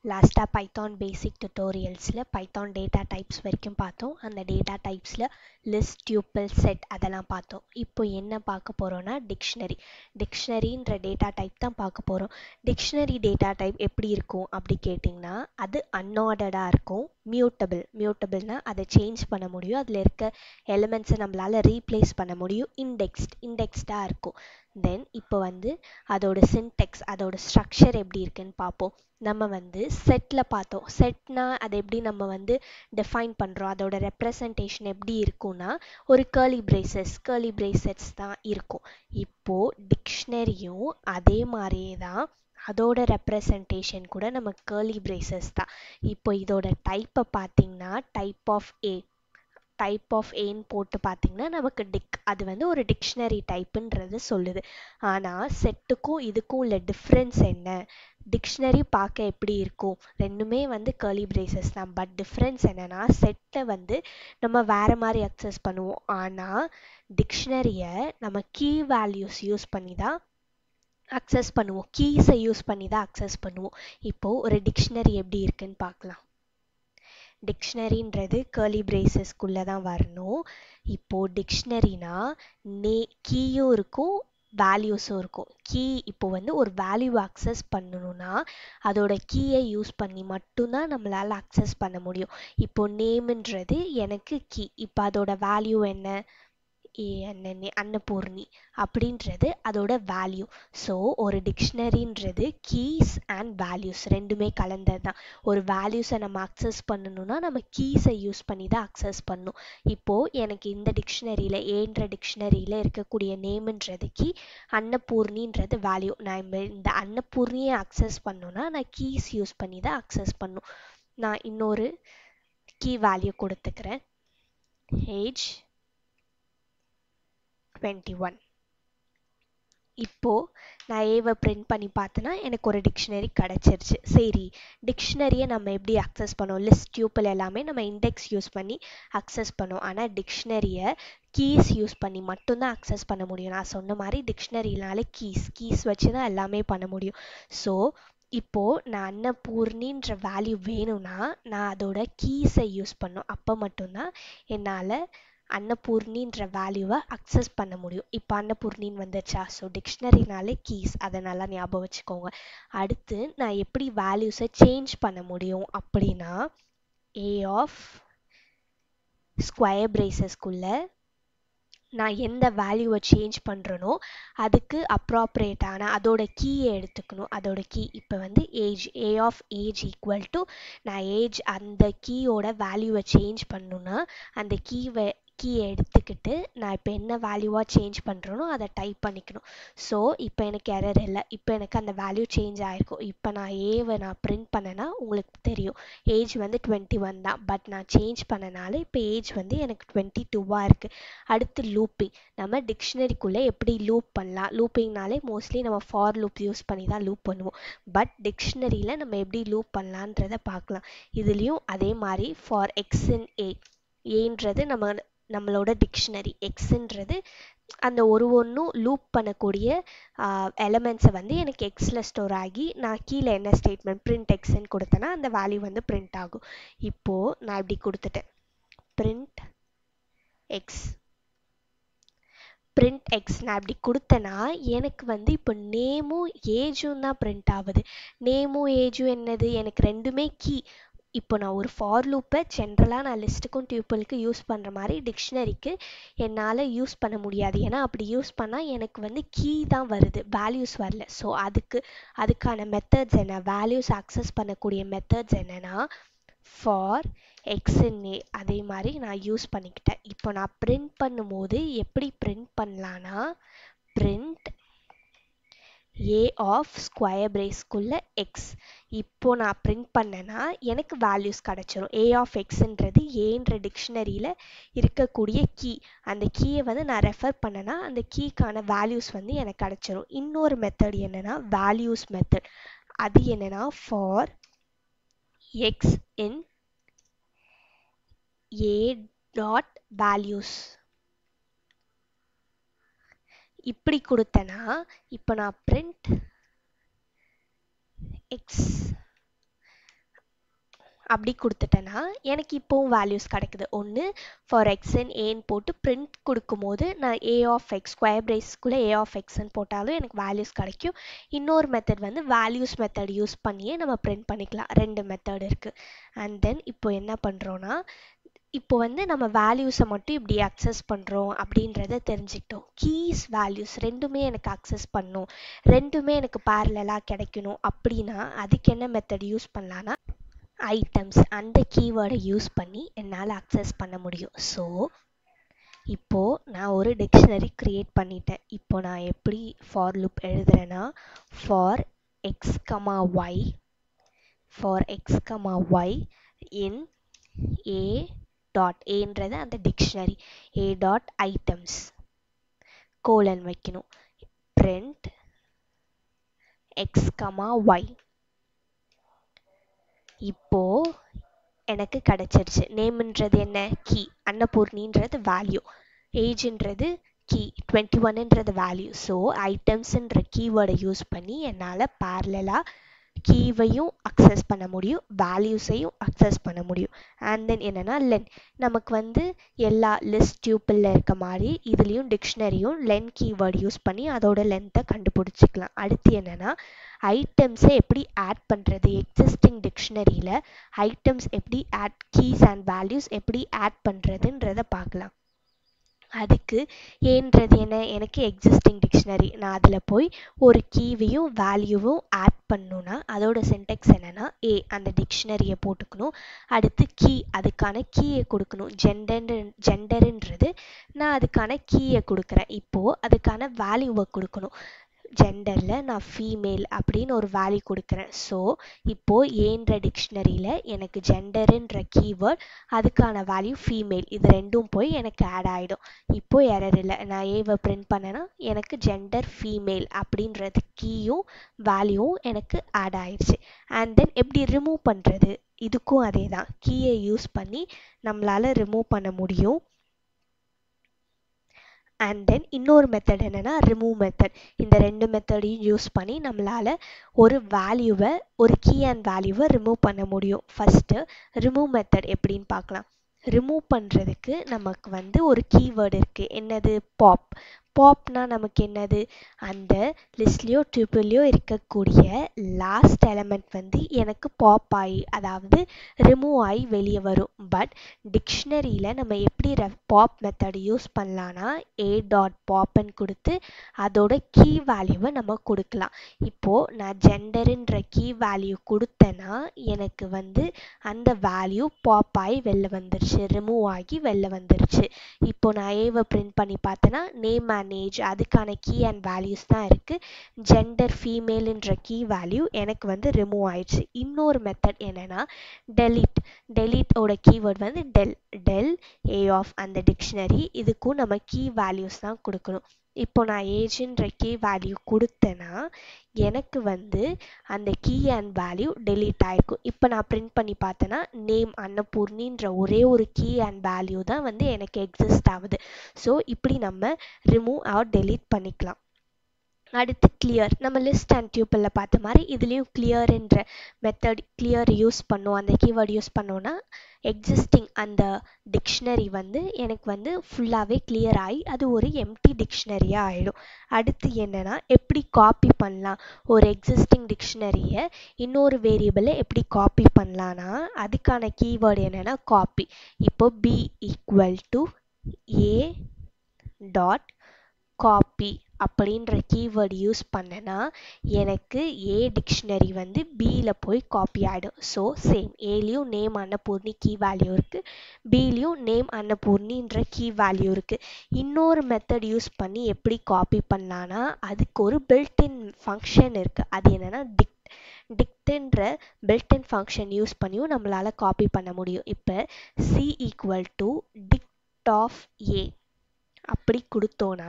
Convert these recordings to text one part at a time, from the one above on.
லாஸ்ட்டாக Python basic டுட்டோரியல்ஸில் Python data types வரைக்கும் பார்த்தோம் அந்த டேட்டா டைப்ஸில் லிஸ்ட் டியூப்பிள் செட் அதெல்லாம் பார்த்தோம் இப்போ என்ன பார்க்க போகிறோன்னா டிக்ஷனரி டிக்ஷனரின்ற டேட்டா டைப் தான் பார்க்க போகிறோம் டிக்ஷனரி டேட்டா டைப் எப்படி இருக்கும் அப்படி கேட்டிங்கன்னா அது அன்ஆர்டர்டாக இருக்கும் மியூட்டபிள் மியூட்டபிள்னால் அதை சேஞ்ச் பண்ண முடியும் அதில் இருக்க எலிமெண்ட்ஸை நம்மளால் ரீப்ளேஸ் பண்ண முடியும் இண்டெக்ஸ்ட் இண்டெக்ஸ்டாக இருக்கும் தென் இப்போ வந்து அதோட சின்டெக்ஸ் அதோட ஸ்ட்ரக்சர் எப்படி இருக்குன்னு பார்ப்போம் நம்ம வந்து செட்டில் பார்த்தோம் செட்னா அதை எப்படி நம்ம வந்து டிஃபைன் பண்ணுறோம் அதோட ரெப்ரசன்டேஷன் எப்படி இருக்கும்னா ஒரு கேர்லி பிரேசஸ் கேர்லி பிரேசஸ் தான் இருக்கும் இப்போது டிக்ஷனரியும் அதே மாதிரியே தான் அதோட ரெப்ரசன்டேஷன் கூட நம்ம கேர்லி பிரேசஸ் தான் இப்போ இதோட டைப்பை பார்த்தீங்கன்னா type of a type of ஏன்னு போட்டு பார்த்தீங்கன்னா நமக்கு டிக் அது வந்து ஒரு டிக்ஷனரி டைப்புன்றது சொல்லுது ஆனால் செட்டுக்கும் இதுக்கும் உள்ள டிஃப்ரென்ஸ் என்ன டிக்ஷனரி பார்க்க எப்படி இருக்கும் ரெண்டுமே வந்து கேர்லி பிரேசஸ் தான் பட் டிஃப்ரென்ஸ் என்னென்னா செட்டை வந்து நம்ம வேறு மாதிரி அக்சஸ் பண்ணுவோம் ஆனால் டிக்ஷனரியை நம்ம கீ வேல்யூஸ் யூஸ் பண்ணி தான் அக்சஸ் பண்ணுவோம் கீஸை யூஸ் பண்ணி தான் அக்சஸ் பண்ணுவோம் இப்போது ஒரு டிக்ஷனரி எப்படி இருக்குன்னு பார்க்கலாம் டிக்ஷனரின்றது கேர்லி பிரேசஸ்க்குள்ளே தான் வரணும் இப்போது டிக்ஷனரினா நே கீயும் இருக்கும் வேல்யூஸும் இருக்கும் கீ இப்போ வந்து ஒரு வேல்யூ அக்சஸ் பண்ணணும்னா அதோட கீயை யூஸ் பண்ணி மட்டும்தான் நம்மளால் அக்சஸ் பண்ண முடியும் இப்போ நேம்ன்றது எனக்கு கீ இப்போ அதோட வேல்யூ என்ன ஏஎன்என்ஏ அன்னபூர்ணி அப்படின்றது அதோட வேல்யூ ஸோ ஒரு டிக்ஷனரின்றது கீஸ் அண்ட் வேல்யூஸ் ரெண்டுமே கலந்தது தான் ஒரு வேல்யூஸை நம்ம அக்சஸ் பண்ணணும்னா நம்ம கீஸை யூஸ் பண்ணி தான் அக்சஸ் பண்ணணும் இப்போது எனக்கு இந்த டிக்ஷனரியில் ஏன்ற டிக்ஷனரியில் இருக்கக்கூடிய நேம்ன்றது கீ அன்னபூர்ணின்றது வேல்யூ நான் இந்த அன்னபூர்ணியை அக்சஸ் பண்ணணும்னா நான் கீஸ் யூஸ் பண்ணி தான் அக்சஸ் பண்ணும் நான் இன்னொரு கீ வேல்யூ கொடுத்துக்கிறேன் ஏஜ் டுவெண்ட்டி ஒன் இப்போது நான் ஏவை பிரிண்ட் பண்ணி பார்த்தேன்னா எனக்கு ஒரு டிக்ஷனரி கிடச்சிருச்சு சரி டிக்ஷனரியை நம்ம எப்படி அக்சஸ் பண்ணோம் லிஸ்ட் டியூப்பிள் எல்லாமே நம்ம இண்டெக்ஸ் யூஸ் பண்ணி அக்சஸ் பண்ணோம் ஆனால் டிக்ஷனரியை கீஸ் யூஸ் பண்ணி மட்டும்தான் அக்சஸ் பண்ண முடியும் நான் சொன்ன மாதிரி டிக்ஷனரினால கீஸ் கீஸ் வச்சு தான் எல்லாமே பண்ண முடியும் ஸோ இப்போது நான் அன்னபூர்ணின்ற வேல்யூ வேணும்னா நான் அதோட கீஸை யூஸ் பண்ணும் அப்போ மட்டும்தான் என்னால் அன்னபூர்ணின்ற வேல்யூவை அக்சஸ் பண்ண முடியும் இப்போ அன்னபூர்ணின்னு வந்துச்சா ஸோ டிக்ஷனரினாலே கீஸ் அதை நல்லா ஞாபகம் வச்சுக்கோங்க அடுத்து நான் எப்படி வேல்யூஸை சேஞ்ச் பண்ண முடியும் அப்படின்னா ஏ ஆஃப் ஸ்கொயர் பிரேசஸ்க்குள்ளே நான் எந்த வேல்யூவை சேஞ்ச் பண்ணுறனோ அதுக்கு அப்ராப்ரேட்டான அதோட கீயை எடுத்துக்கணும் அதோட கீ இப்போ வந்து age a of age equal to நான் ஏஜ் அந்த கீயோட வேல்யூவை சேஞ்ச் பண்ணணுன்னா அந்த கீவை கீயை எடுத்துக்கிட்டு நான் இப்போ என்ன வேல்யூவாக சேஞ்ச் பண்ணுறனோ அதை டைப் பண்ணிக்கணும் ஸோ இப்போ எனக்கு எரர் இல்லை இப்போ எனக்கு அந்த வேல்யூ சேஞ்ச் ஆகிருக்கும் இப்போ நான் ஏவை நான் பிரிண்ட் பண்ணேன்னா உங்களுக்கு தெரியும் ஏஜ் வந்து டுவெண்ட்டி ஒன் தான் பட் நான் சேஞ்ச் பண்ணனால இப்போ ஏஜ் வந்து எனக்கு டுவெண்ட்டி டூவாக இருக்குது அடுத்து லூப்பிங் நம்ம டிக்ஷனரிக்குள்ளே எப்படி லூப் பண்ணலாம் லூப்பிங்னாலே மோஸ்ட்லி நம்ம ஃபார் லூப் யூஸ் பண்ணி தான் லூப் பண்ணுவோம் பட் டிக்ஷனரியில் நம்ம எப்படி லூப் பண்ணலான்றதை பார்க்கலாம் இதுலேயும் அதே மாதிரி ஃபார் எக்ஸ் இன் ஏ ஏன்றது நம்ம நம்மளோட டிக்ஷனரி எக்ஸுன்றது அந்த ஒரு ஒன்றும் லூப் பண்ணக்கூடிய எலமெண்ட்ஸை வந்து எனக்கு எக்ஸில் ஸ்டோர் ஆகி நான் கீழே என்ன ஸ்டேட்மெண்ட் பிரிண்ட் எக்ஸ்ன்னு கொடுத்தேன்னா அந்த வேல்யூ வந்து பிரிண்ட் ஆகும் இப்போது நான் இப்படி கொடுத்துட்டேன் பிரிண்ட் எக்ஸ் பிரிண்ட் எக்ஸ் நான் அப்படி கொடுத்தேன்னா எனக்கு வந்து இப்போ நேமும் ஏஜும் தான் பிரிண்ட் ஆகுது நேமும் ஏஜும் என்னது எனக்கு ரெண்டுமே கீ இப்போ நான் ஒரு ஃபார் லூப்பை ஜென்ரலாக நான் லிஸ்ட்டுக்கும் டியூப்பிளுக்கு யூஸ் பண்ணுற மாதிரி டிக்ஷனரிக்கு என்னால் யூஸ் பண்ண முடியாது ஏன்னா அப்படி யூஸ் பண்ணால் எனக்கு வந்து கீ தான் வருது வேல்யூஸ் வரல ஸோ அதுக்கு அதுக்கான மெத்தட்ஸ் என்ன வேல்யூஸ் அக்சஸ் பண்ணக்கூடிய மெத்தட்ஸ் என்னென்னா ஃபார் எக்ஸ்என்ஏ அதே மாதிரி நான் யூஸ் பண்ணிக்கிட்டேன் இப்போ நான் பிரிண்ட் பண்ணும்போது எப்படி பிரிண்ட் பண்ணலான்னா பிரிண்ட் ஏ ஆஃப் ஸ்கொயர் பிரேஸ்க்குள்ளே எக்ஸ் இப்போது நான் பிரிண்ட் பண்ணேன்னா எனக்கு வேல்யூஸ் கிடச்சிரும் ஏ ஆஃப் எக்ஸுன்றது ஏன்ற டிக்ஷனரியில் இருக்கக்கூடிய கீ அந்த கீயை வந்து நான் ரெஃபர் பண்ணேன்னா அந்த கீக்கான வேல்யூஸ் வந்து எனக்கு கிடச்சிரும் இன்னொரு மெத்தட் என்னென்னா வேல்யூஸ் மெத்தட் அது என்னென்னா for X in a dot values இப்படி கொடுத்தேன்னா இப்போ நான் பிரிண்ட் எக்ஸ் அப்படி கொடுத்துட்டேன்னா எனக்கு இப்போவும் வேல்யூஸ் கிடைக்குது ஒன்று ஃபார் எக்ஸ்என் ஏன்னு போட்டு பிரிண்ட் கொடுக்கும்போது நான் ஏ ஆஃப் எக்ஸ் ஸ்கொயர் பிரேஸ்க்குள்ளே ஏ ஆஃப் எக்ஸ்ன்னு போட்டாலும் எனக்கு வேல்யூஸ் கிடைக்கும் இன்னொரு மெத்தட் வந்து வேல்யூஸ் மெத்தட் யூஸ் பண்ணியே நம்ம பிரிண்ட் பண்ணிக்கலாம் ரெண்டு மெத்தட் இருக்குது அண்ட் தென் இப்போ என்ன பண்ணுறோன்னா இப்போ வந்து நம்ம வேல்யூஸை மட்டும் இப்படி அக்சஸ் பண்ணுறோம் அப்படின்றத தெரிஞ்சுக்கிட்டோம் கீஸ் வேல்யூஸ் ரெண்டுமே எனக்கு அக்சஸ் பண்ணும் ரெண்டுமே எனக்கு பேரலாக கிடைக்கணும் அப்படின்னா அதுக்கு என்ன மெத்தட் யூஸ் பண்ணலான்னா ஐட்டம்ஸ் அந்த கீவேர்டை யூஸ் பண்ணி என்னால் அக்சஸ் பண்ண முடியும் ஸோ இப்போது நான் ஒரு டிக்ஷனரி க்ரியேட் பண்ணிட்டேன் இப்போ நான் எப்படி ஃபார் லுப் எழுதுறேன்னா for x comma y for x comma y in a dot ஏன்றது அந்த dictionary a dot items colon வைக்கணும் பிரிண்ட் எக்ஸ் கமா ஒய் இப்போ எனக்கு கிடச்சிருச்சு நேம்ன்றது என்ன கீ அன்னபூர்ணின்றது வேல்யூ ஏஜ்ன்றது கீ டுவெண்ட்டி ஒன்னுன்றது வேல்யூ ஸோ ஐட்டம்ஸுன்ற கீவேர்டை யூஸ் பண்ணி என்னால் பேரலாக கீவையும் அக்சஸ் பண்ண முடியும் வேல்யூஸையும் அக்சஸ் பண்ண முடியும் அண்ட் தென் என்னென்னா லென் நமக்கு வந்து எல்லா லிஸ்ட் டியூப்பிளில் இருக்க மாதிரி இதுலேயும் டிக்ஷனரியும் லென் கீவேர்டு யூஸ் பண்ணி அதோட லென்த்தை கண்டுபிடிச்சிக்கலாம் அடுத்து என்னென்னா ஐட்டம்ஸை எப்படி ஆட் பண்ணுறது எக்ஸிஸ்டிங் டிக்ஷனரியில் ஐட்டம்ஸ் எப்படி ஆட் கீஸ் அண்ட் வேல்யூஸ் எப்படி ஆட் பண்ணுறதுன்றத பார்க்கலாம் அதுக்கு ஏன்றது என்ன எனக்கு எக்ஸிஸ்டிங் டிக்ஷனரி நான் அதில் போய் ஒரு கீவையும் வேல்யூவும் ஆட் பண்ணணுன்னா அதோட சென்டெக்ஸ் என்னென்னா ஏ அந்த டிக்ஷனரியை போட்டுக்கணும் அடுத்து கீ அதுக்கான கீயை கொடுக்கணும் ஜெண்டர் ஜெண்டருன்றது நான் அதுக்கான கீயை கொடுக்குறேன் இப்போது அதுக்கான வேல்யூவை கொடுக்கணும் ஜெண்டரில் நான் ஃபீமேல் அப்படின்னு ஒரு வேல்யூ கொடுக்குறேன் ஸோ இப்போது ஏன்ற டிக்ஷனரியில் எனக்கு ஜெண்டருன்ற கீவேர்ட் அதுக்கான வேல்யூ ஃபீமேல் இது ரெண்டும் போய் எனக்கு ஆட் ஆகிடும் இப்போது எரர் இல்லை நான் ஏவை பிரிண்ட் பண்ணேன்னா எனக்கு ஜெண்டர் ஃபீமேல் அப்படின்றது கீயும் வேல்யூவும் எனக்கு ஆட் ஆயிடுச்சு அண்ட் தென் எப்படி ரிமூவ் பண்ணுறது இதுக்கும் அதே தான் கீயை யூஸ் பண்ணி நம்மளால் ரிமூவ் பண்ண முடியும் அண்ட் தென் இன்னொரு மெத்தட் என்னென்னா ரிமூவ் மெத்தட் இந்த ரெண்டு மெத்தடையும் யூஸ் பண்ணி நம்மளால் ஒரு வேல்யூவை ஒரு கீ அண்ட் வேல்யூவை ரிமூவ் பண்ண முடியும் ஃபஸ்ட்டு ரிமூவ் மெத்தட் எப்படின்னு பார்க்கலாம் ரிமூவ் பண்ணுறதுக்கு நமக்கு வந்து ஒரு கீவேர்டு இருக்குது என்னது பாப் பாப்னா நமக்கு என்னது அந்த லிஸ்ட்லேயோ டியூப்பிள்லையோ இருக்கக்கூடிய லாஸ்ட் எலமெண்ட் வந்து எனக்கு பாப் ஆகி அதாவது ரிமூவ் ஆகி வெளியே வரும் பட் டிக்ஷனரியில் நம்ம எப்படி ரெ பாப் மெத்தட் யூஸ் பண்ணலான்னா ஏ டாட் பாப்னு கொடுத்து அதோட கீ வேல்யூவை நம்ம கொடுக்கலாம் இப்போது நான் ஜெண்டருன்ற கீ வேல்யூ கொடுத்தேன்னா எனக்கு வந்து அந்த வேல்யூ பாப் ஆகி வெளில வந்துருச்சு ரிமூவ் ஆகி வெளில வந்துருச்சு இப்போ நான் ஏவை பிரிண்ட் பண்ணி பார்த்தேன்னா நேம் அண்ட் ஏஜ் அதுக்கான கீ அண்ட் வேல்யூஸ் தான் இருக்குது ஜெண்டர் ஃபீமேலுன்ற கீ வேல்யூ எனக்கு வந்து ரிமூவ் ஆயிடுச்சு இன்னொரு மெத்தட் என்னென்னா டெலிட் டெலிட்டோட கீவேர்ட் வந்து டெல் டெல் ஏ ஆஃப் அந்த டிக்ஷனரி இதுக்கும் நம்ம கீ வேல்யூஸ் தான் கொடுக்கணும் இப்போ நான் ஏஜ்ன்ற கீ வேல்யூ கொடுத்தேன்னா எனக்கு வந்து அந்த கீ அண்ட் வேல்யூ டெலீட் ஆகிருக்கும் இப்போ நான் பிரிண்ட் பண்ணி பார்த்தேன்னா நேம் அன்னபூர்ணின்ற ஒரே ஒரு கீ அண்ட் வேல்யூ தான் வந்து எனக்கு எக்ஸிஸ்ட் ஆகுது ஸோ இப்படி நம்ம ரிமூவ் ஆர் டெலீட் பண்ணிக்கலாம் அடுத்து கிளியர் நம்ம லிஸ்ட் அண்ட் டியூப்பிளில் பார்த்த மாதிரி இதுலேயும் கிளியர்ன்ற மெத்தட் கிளியர் யூஸ் பண்ணோம் அந்த கீவேர்டு யூஸ் பண்ணோன்னா எக்ஸிஸ்டிங் அந்த டிக்ஷனரி வந்து எனக்கு வந்து ஃபுல்லாகவே கிளியர் ஆகி அது ஒரு எம்டி டிக்ஷனரியாக ஆகிடும் அடுத்து என்னென்னா எப்படி காப்பி பண்ணலாம் ஒரு எக்ஸிஸ்டிங் டிக்ஷனரியை இன்னொரு வேரியபிளை எப்படி காப்பி பண்ணலான்னா அதுக்கான கீவேர்டு என்னென்னா காப்பி இப்போ b equal to a dot copy அப்படின்ற கீவேர்டு யூஸ் பண்ணனா எனக்கு ஏ டிக்ஷனரி வந்து பியில் போய் காப்பி ஆகிடும் ஸோ சேம் ஏலேயும் நேம் அன்னபூர்ணி கீ வேல்யூ இருக்குது பிலேயும் நேம் அன்னபூர்ணின்ற கீ வேல்யூ இருக்குது இன்னொரு மெத்தட் யூஸ் பண்ணி எப்படி காப்பி பண்ணலான்னா அதுக்கு ஒரு பில்டின் ஃபங்க்ஷன் இருக்குது அது என்னென்னா டிக் டிக்ட்ன்ற பில்டின் ஃபங்க்ஷன் யூஸ் பண்ணியும் நம்மளால் காப்பி பண்ண முடியும் இப்போ c equal to dict of a அப்படி கொடுத்தோன்னா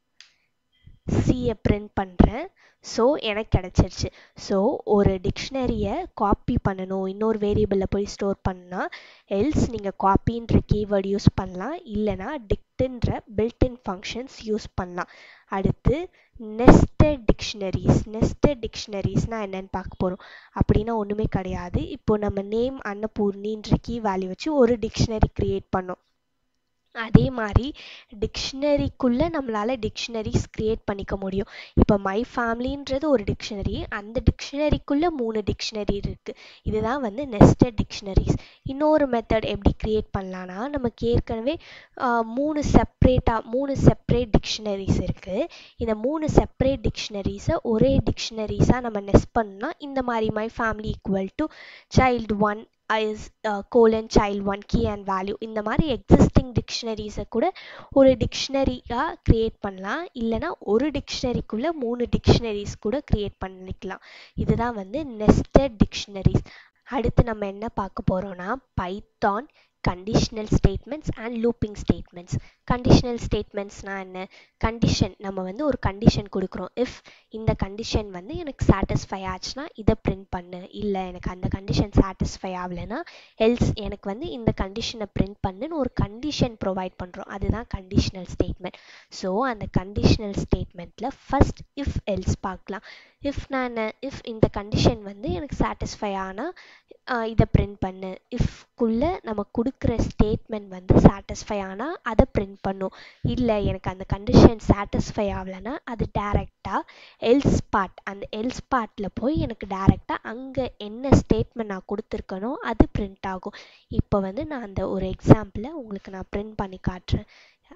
சியை பிரிண்ட் பண்ணுறேன் ஸோ எனக்கு கிடச்சிருச்சு ஸோ ஒரு டிக்ஷனரியை காப்பி பண்ணணும் இன்னொரு வேரியபிளில் போய் ஸ்டோர் பண்ணால் எல்ஸ் நீங்கள் காப்பின்ற கீவேர்டு யூஸ் பண்ணலாம் இல்லைனா டிக்ட் நெஸ்ட்டுன்ற பில்டின் ஃபங்க்ஷன்ஸ் யூஸ் பண்ணலாம் அடுத்து நெஸ்டட் டிக்ஷனரிஸ் நெஸ்டட் டிக்ஷனரிஸ்னால் என்னென்னு பார்க்க போகிறோம் அப்படின்னா ஒன்றுமே கிடையாது இப்போ நம்ம நேம் அன்னபூர்ணின்ற கீ வேல்யூ வச்சு ஒரு டிக்ஷனரி க்ரியேட் பண்ணோம் அதே மாதிரி டிக்ஷனரிக்குள்ளே நம்மளால் டிக்ஷனரிஸ் க்ரியேட் பண்ணிக்க முடியும் இப்போ மை ஃபேமிலின்றது ஒரு டிக்ஷனரி அந்த டிக்ஷனரிக்குள்ளே மூணு டிக்ஷனரி இருக்குது இதுதான் வந்து நெஸ்டட் டிக்ஷனரிஸ் இன்னொரு மெத்தட் எப்படி க்ரியேட் பண்ணலான்னா நமக்கு ஏற்கனவே மூணு செப்ரேட்டாக மூணு செப்ரேட் டிக்ஷனரிஸ் இருக்குது இந்த மூணு செப்ரேட் டிக்ஷனரிஸை ஒரே டிக்ஷனரிஸாக நம்ம நெஸ் பண்ணால் இந்த மாதிரி my family equal to child one is colon child one key and value இந்த மாதிரி எக்ஸிஸ்டிங் டிக்ஷனரிஸை கூட ஒரு டிக்ஷனரியாக க்ரியேட் பண்ணலாம் இல்லைனா ஒரு டிக்ஷனரிக்குள்ளே மூணு டிக்ஷனரிஸ் கூட க்ரியேட் பண்ணிக்கலாம் இதுதான் வந்து நெஸ்டட் டிக்ஷனரிஸ் அடுத்து நம்ம என்ன பார்க்க போகிறோன்னா Python conditional statements and looping statements conditional ஸ்டேட்மெண்ட்ஸ்னால் என்ன கண்டிஷன் நம்ம வந்து ஒரு கண்டிஷன் கொடுக்குறோம் இஃப் இந்த கண்டிஷன் வந்து எனக்கு சாட்டிஸ்ஃபை ஆச்சுன்னா இதை பிரிண்ட் பண்ணு இல்லை எனக்கு அந்த கண்டிஷன் சாட்டிஸ்ஃபை ஆகலைன்னா எல்ஸ் எனக்கு வந்து இந்த கண்டிஷனை பிரிண்ட் பண்ணுன்னு ஒரு கண்டிஷன் ப்ரொவைட் பண்ணுறோம் அதுதான் கண்டிஷனல் ஸ்டேட்மெண்ட் ஸோ அந்த கண்டிஷனல் ஸ்டேட்மெண்ட்டில் ஃபஸ்ட் இஃப் எல்ஸ் பார்க்கலாம் இஃப் நான் இஃப் இந்த கண்டிஷன் வந்து எனக்கு சாட்டிஸ்ஃபை ஆனால் இதை பிரிண்ட் பண்ணு இஃப்குள்ளே நம்ம கொடுக்குற ஸ்டேட்மெண்ட் வந்து சாட்டிஸ்ஃபை ஆனால் அதை பிரிண்ட் பண்ணும் இல்லை எனக்கு அந்த கண்டிஷன் சாட்டிஸ்ஃபை ஆகலைன்னா அது டேரெக்டாக எல்ஸ் பார்ட் அந்த எல்ஸ் பார்ட்டில் போய் எனக்கு டேரெக்டாக அங்கே என்ன ஸ்டேட்மெண்ட் நான் கொடுத்துருக்கனோ அது பிரிண்ட் ஆகும் இப்போ வந்து நான் அந்த ஒரு எக்ஸாம்பிளை உங்களுக்கு நான் பிரிண்ட் பண்ணி காட்டுறேன்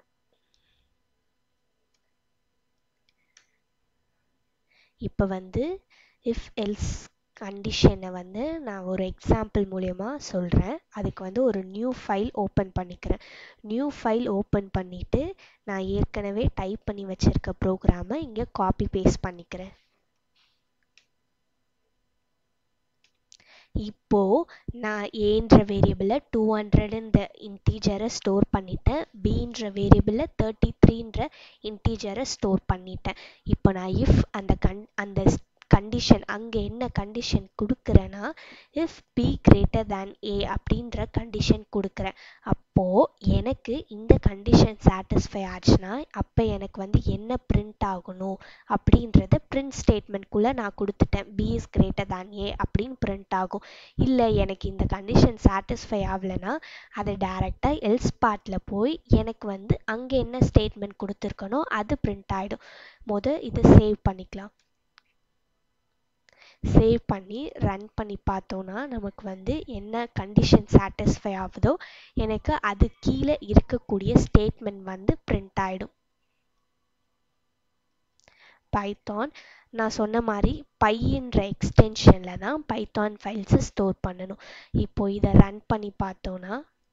இப்போ வந்து இஃப் எல்ஸ் கண்டிஷனை வந்து நான் ஒரு எக்ஸாம்பிள் மூலயமா சொல்கிறேன் அதுக்கு வந்து ஒரு நியூ ஃபைல் ஓப்பன் பண்ணிக்கிறேன் நியூ ஃபைல் ஓப்பன் பண்ணிவிட்டு நான் ஏற்கனவே டைப் பண்ணி வச்சுருக்க ப்ரோக்ராமை இங்கே காப்பி பேஸ்ட் பண்ணிக்கிறேன் இப்போது நான் ஏன்ற வேரியபிளில் டூ ஹண்ட்ரடுன்ற இன்டீஜரை ஸ்டோர் பண்ணிட்டேன் பீன்ற வேரியபிளில் தேர்ட்டி த்ரீன்ற இன்டீஜரை ஸ்டோர் பண்ணிட்டேன் இப்போ நான் இஃப் அந்த கண் அந்த கண்டிஷன் அங்கே என்ன கண்டிஷன் கொடுக்குறேன்னா if B greater than A அப்படின்ற கண்டிஷன் கொடுக்குறேன் அப்போது எனக்கு இந்த கண்டிஷன் சாட்டிஸ்ஃபை ஆச்சுன்னா அப்போ எனக்கு வந்து என்ன பிரிண்ட் ஆகணும் அப்படின்றத பிரிண்ட் ஸ்டேட்மெண்ட்குள்ளே நான் கொடுத்துட்டேன் B is greater than A அப்படின்னு பிரிண்ட் ஆகும் இல்லை எனக்கு இந்த கண்டிஷன் சாட்டிஸ்ஃபை ஆகலைன்னா அதை டேரெக்டாக எல்ஸ் பார்ட்டில் போய் எனக்கு வந்து அங்கே என்ன ஸ்டேட்மெண்ட் கொடுத்துருக்கனோ அது பிரிண்ட் ஆகிடும் மொதல் இதை சேவ் பண்ணிக்கலாம் சேவ் பண்ணி ரன் பண்ணி பார்த்தோன்னா நமக்கு வந்து என்ன கண்டிஷன் சாட்டிஸ்ஃபை ஆகுதோ எனக்கு அது கீழே இருக்கக்கூடிய ஸ்டேட்மெண்ட் வந்து பிரிண்ட் ஆகிடும் பைத்தான் நான் சொன்ன மாதிரி பையின்ற எக்ஸ்டென்ஷனில் தான் பைத்தான் ஃபைல்ஸை ஸ்டோர் பண்ணணும் இப்போ இதை ரன் பண்ணி பார்த்தோன்னா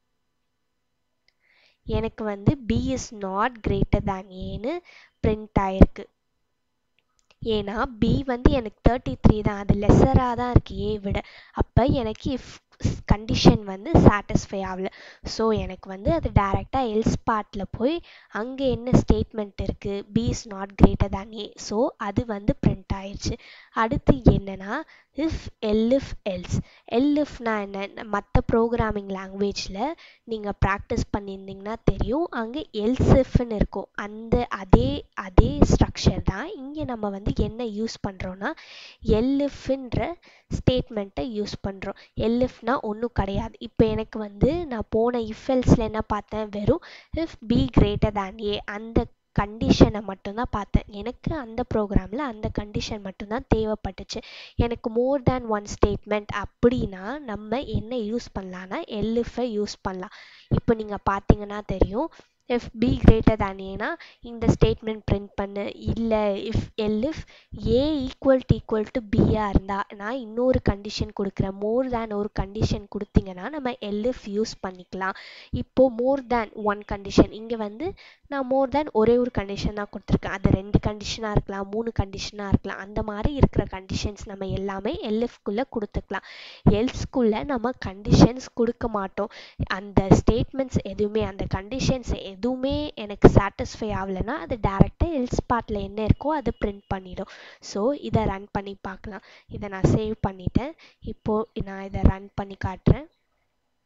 எனக்கு வந்து B is not greater than ஏன்னு பிரிண்ட் ஆயிருக்கு ஏன்னா பி வந்து எனக்கு தேர்ட்டி த்ரீ தான் அது லெஸராக தான் இருக்குது ஏ விட அப்போ எனக்கு இஃப் கண்டிஷன் வந்து சாட்டிஸ்ஃபை ஆகல ஸோ எனக்கு வந்து அது டேரெக்டாக எல்ஸ் பார்ட்டில் போய் அங்கே என்ன ஸ்டேட்மெண்ட் இருக்குது B is not greater than A so அது வந்து பிரிண்ட் ஆயிடுச்சு அடுத்து என்னென்னா இஃப் எல்இஃப் எல்ஸ் எல்இஃப்னா என்ன மற்ற ப்ரோக்ராமிங் லாங்குவேஜில் நீங்கள் ப்ராக்டிஸ் பண்ணியிருந்தீங்கன்னா தெரியும் அங்கே எல்ஸ்இஃப்னு இருக்கும் அந்த அதே அதே ஸ்ட்ரக்சர் தான் இங்கே நம்ம வந்து என்ன யூஸ் பண்ணுறோன்னா எல்இஃப்ன்ற ஸ்டேட்மெண்ட்டை யூஸ் பண்ணுறோம் எல்இஃப்னா ஒன்றும் கிடையாது இப்போ எனக்கு வந்து நான் போன இஃப்எல்ஸில் என்ன பார்த்தேன் வெறும் if B greater than A அந்த கண்டிஷனை மட்டும்தான் பார்த்தேன் எனக்கு அந்த ப்ரோக்ராமில் அந்த கண்டிஷன் மட்டும்தான் தேவைப்பட்டுச்சு எனக்கு மோர் தேன் ஒன் ஸ்டேட்மெண்ட் அப்படின்னா நம்ம என்ன யூஸ் பண்ணலான்னா எல்இஃபை யூஸ் பண்ணலாம் இப்போ நீங்கள் பார்த்தீங்கன்னா தெரியும் இஃப் பி கிரேட்டர் தேன் ஏனா இந்த ஸ்டேட்மெண்ட் பிரிண்ட் பண்ணு இல்லை if elif A equal to equal to பியாக இருந்தால் நான் இன்னொரு கண்டிஷன் கொடுக்குறேன் மோர் தேன் ஒரு கண்டிஷன் கொடுத்தீங்கன்னா நம்ம எல் இஃப் யூஸ் பண்ணிக்கலாம் இப்போது மோர் தேன் ஒன் கண்டிஷன் இங்கே வந்து நான் மோர் தேன் ஒரே ஒரு கண்டிஷன் தான் கொடுத்துருக்கேன் அது ரெண்டு கண்டிஷனாக இருக்கலாம் மூணு கண்டிஷனாக இருக்கலாம் அந்த மாதிரி இருக்கிற கண்டிஷன்ஸ் நம்ம எல்லாமே எல்எஃப்குள்ளே கொடுத்துக்கலாம் எல்ஸ்குள்ளே நம்ம கண்டிஷன்ஸ் கொடுக்க மாட்டோம் அந்த ஸ்டேட்மெண்ட்ஸ் எதுவுமே அந்த கண்டிஷன்ஸ் எதுவுமே எனக்கு சாட்டிஸ்ஃபை ஆகலைன்னா அது டேரெக்டாக எல்ஸ் பார்ட்டில் என்ன இருக்கோ அது பிரிண்ட் பண்ணிடும் ஸோ இதை ரன் பண்ணி பார்க்கலாம் இதை நான் சேவ் பண்ணிட்டேன் இப்போது நான் இதை ரன் பண்ணி காட்டுறேன்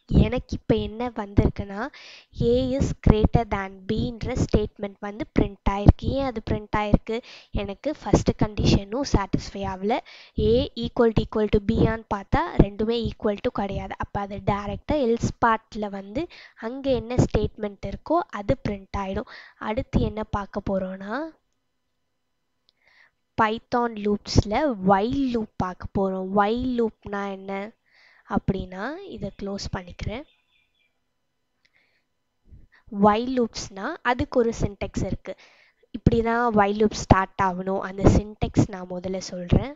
எனக்கு இப்போ என்ன வந்திருக்குன்னா ஏ இஸ் கிரேட்டர் தேன் பின்ற ஸ்டேட்மெண்ட் வந்து பிரிண்ட் ஆயிருக்கு ஏன் அது பிரிண்ட் ஆயிருக்கு எனக்கு ஃபஸ்ட்டு கண்டிஷனும் சாட்டிஸ்ஃபை ஆகல A equal to equal to பியான்னு பார்த்தா ரெண்டுமே ஈக்குவல் டு கிடையாது அப்போ அது டேரெக்டாக எல்ஸ் பார்ட்டில் வந்து அங்கே என்ன ஸ்டேட்மெண்ட் இருக்கோ அது பிரிண்ட் ஆகிடும் அடுத்து என்ன பார்க்க போகிறோன்னா பைத்தான் லூப்ஸில் வைல் லூப் பார்க்க போகிறோம் வைல் லூப்னா என்ன அப்படின்னா இதை க்ளோஸ் பண்ணிக்கிறேன் வைல் லூப்ஸ்னால் அதுக்கு ஒரு சின்டெக்ஸ் இருக்குது இப்படி தான் வைல் லூப் ஸ்டார்ட் ஆகணும் அந்த சின்டெக்ஸ் நான் முதல்ல சொல்கிறேன்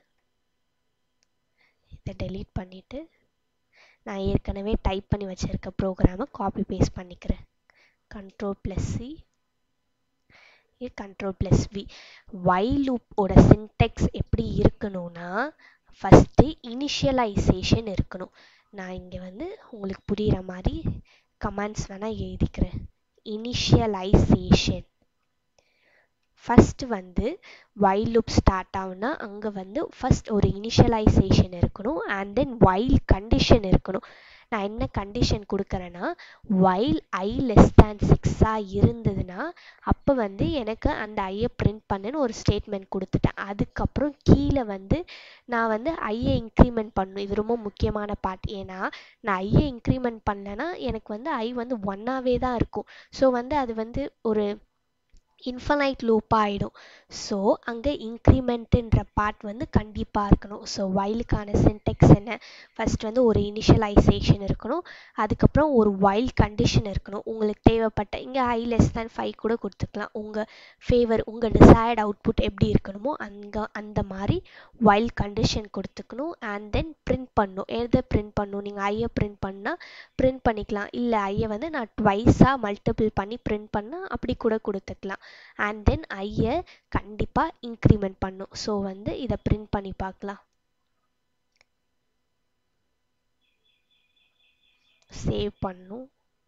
இதை டெலீட் பண்ணிவிட்டு நான் ஏற்கனவே டைப் பண்ணி வச்சுருக்க ப்ரோக்ராமை காப்பி பேஸ்ட் பண்ணிக்கிறேன் control plus C control plus V while லூப்போட சின்டெக்ஸ் எப்படி இருக்கணும்னா ஃபஸ்ட்டு இனிஷியலைசேஷன் இருக்கணும் நான் இங்கே வந்து உங்களுக்கு புரிகிற மாதிரி கமெண்ட்ஸ் வேணால் எழுதிக்கிறேன் இனிஷியலைசேஷன் ஃபஸ்ட்டு வந்து வைல் லூப் ஸ்டார்ட் ஆகுனா அங்கே வந்து ஃபஸ்ட் ஒரு இனிஷியலைசேஷன் இருக்கணும் அண்ட் தென் வைல் கண்டிஷன் இருக்கணும் நான் என்ன கண்டிஷன் கொடுக்குறேன்னா வைல் ஐ லெஸ் தேன் சிக்ஸாக இருந்ததுன்னா அப்போ வந்து எனக்கு அந்த ஐயை பிரிண்ட் பண்ணுன்னு ஒரு ஸ்டேட்மெண்ட் கொடுத்துட்டேன் அதுக்கப்புறம் கீழே வந்து நான் வந்து ஐயை இன்க்ரிமெண்ட் பண்ணணும் இது ரொம்ப முக்கியமான பார்ட் ஏன்னா நான் ஐயை இன்க்ரிமெண்ட் பண்ணலைன்னா எனக்கு வந்து ஐ வந்து ஒன்னாவே தான் இருக்கும் ஸோ வந்து அது வந்து ஒரு இன்ஃபனைட் லூப் ஆகிடும் ஸோ அங்கே இன்க்ரிமெண்ட்டுன்ற பார்ட் வந்து கண்டிப்பாக இருக்கணும் ஸோ வைலுக்கான சின்டெக்ஸ் என்ன ஃபஸ்ட் வந்து ஒரு இனிஷியலைசேஷன் இருக்கணும் அதுக்கப்புறம் ஒரு வைல் கண்டிஷன் இருக்கணும் உங்களுக்கு தேவைப்பட்ட இங்கே ஐ லெஸ் தேன் ஃபைவ் கூட கொடுத்துக்கலாம் உங்கள் ஃபேவர் உங்கள் டிசைர்ட் அவுட்புட் எப்படி இருக்கணுமோ அங்கே அந்த மாதிரி வைல் கண்டிஷன் கொடுத்துக்கணும் அண்ட் தென் பிரிண்ட் பண்ணணும் எதை பிரிண்ட் பண்ணணும் நீங்கள் ஐயை பிரிண்ட் பண்ணால் பிரிண்ட் பண்ணிக்கலாம் இல்லை ஐயை வந்து நான் ட்வைஸாக மல்டிபிள் பண்ணி பிரிண்ட் பண்ணால் அப்படி கூட கொடுத்துக்கலாம் அண்ட் தென் ஐயை கண்டிப்பாக இன்க்ரிமெண்ட் பண்ணும் ஸோ வந்து இதை பிரிண்ட் பண்ணி பார்க்கலாம் சேவ் பண்ணும்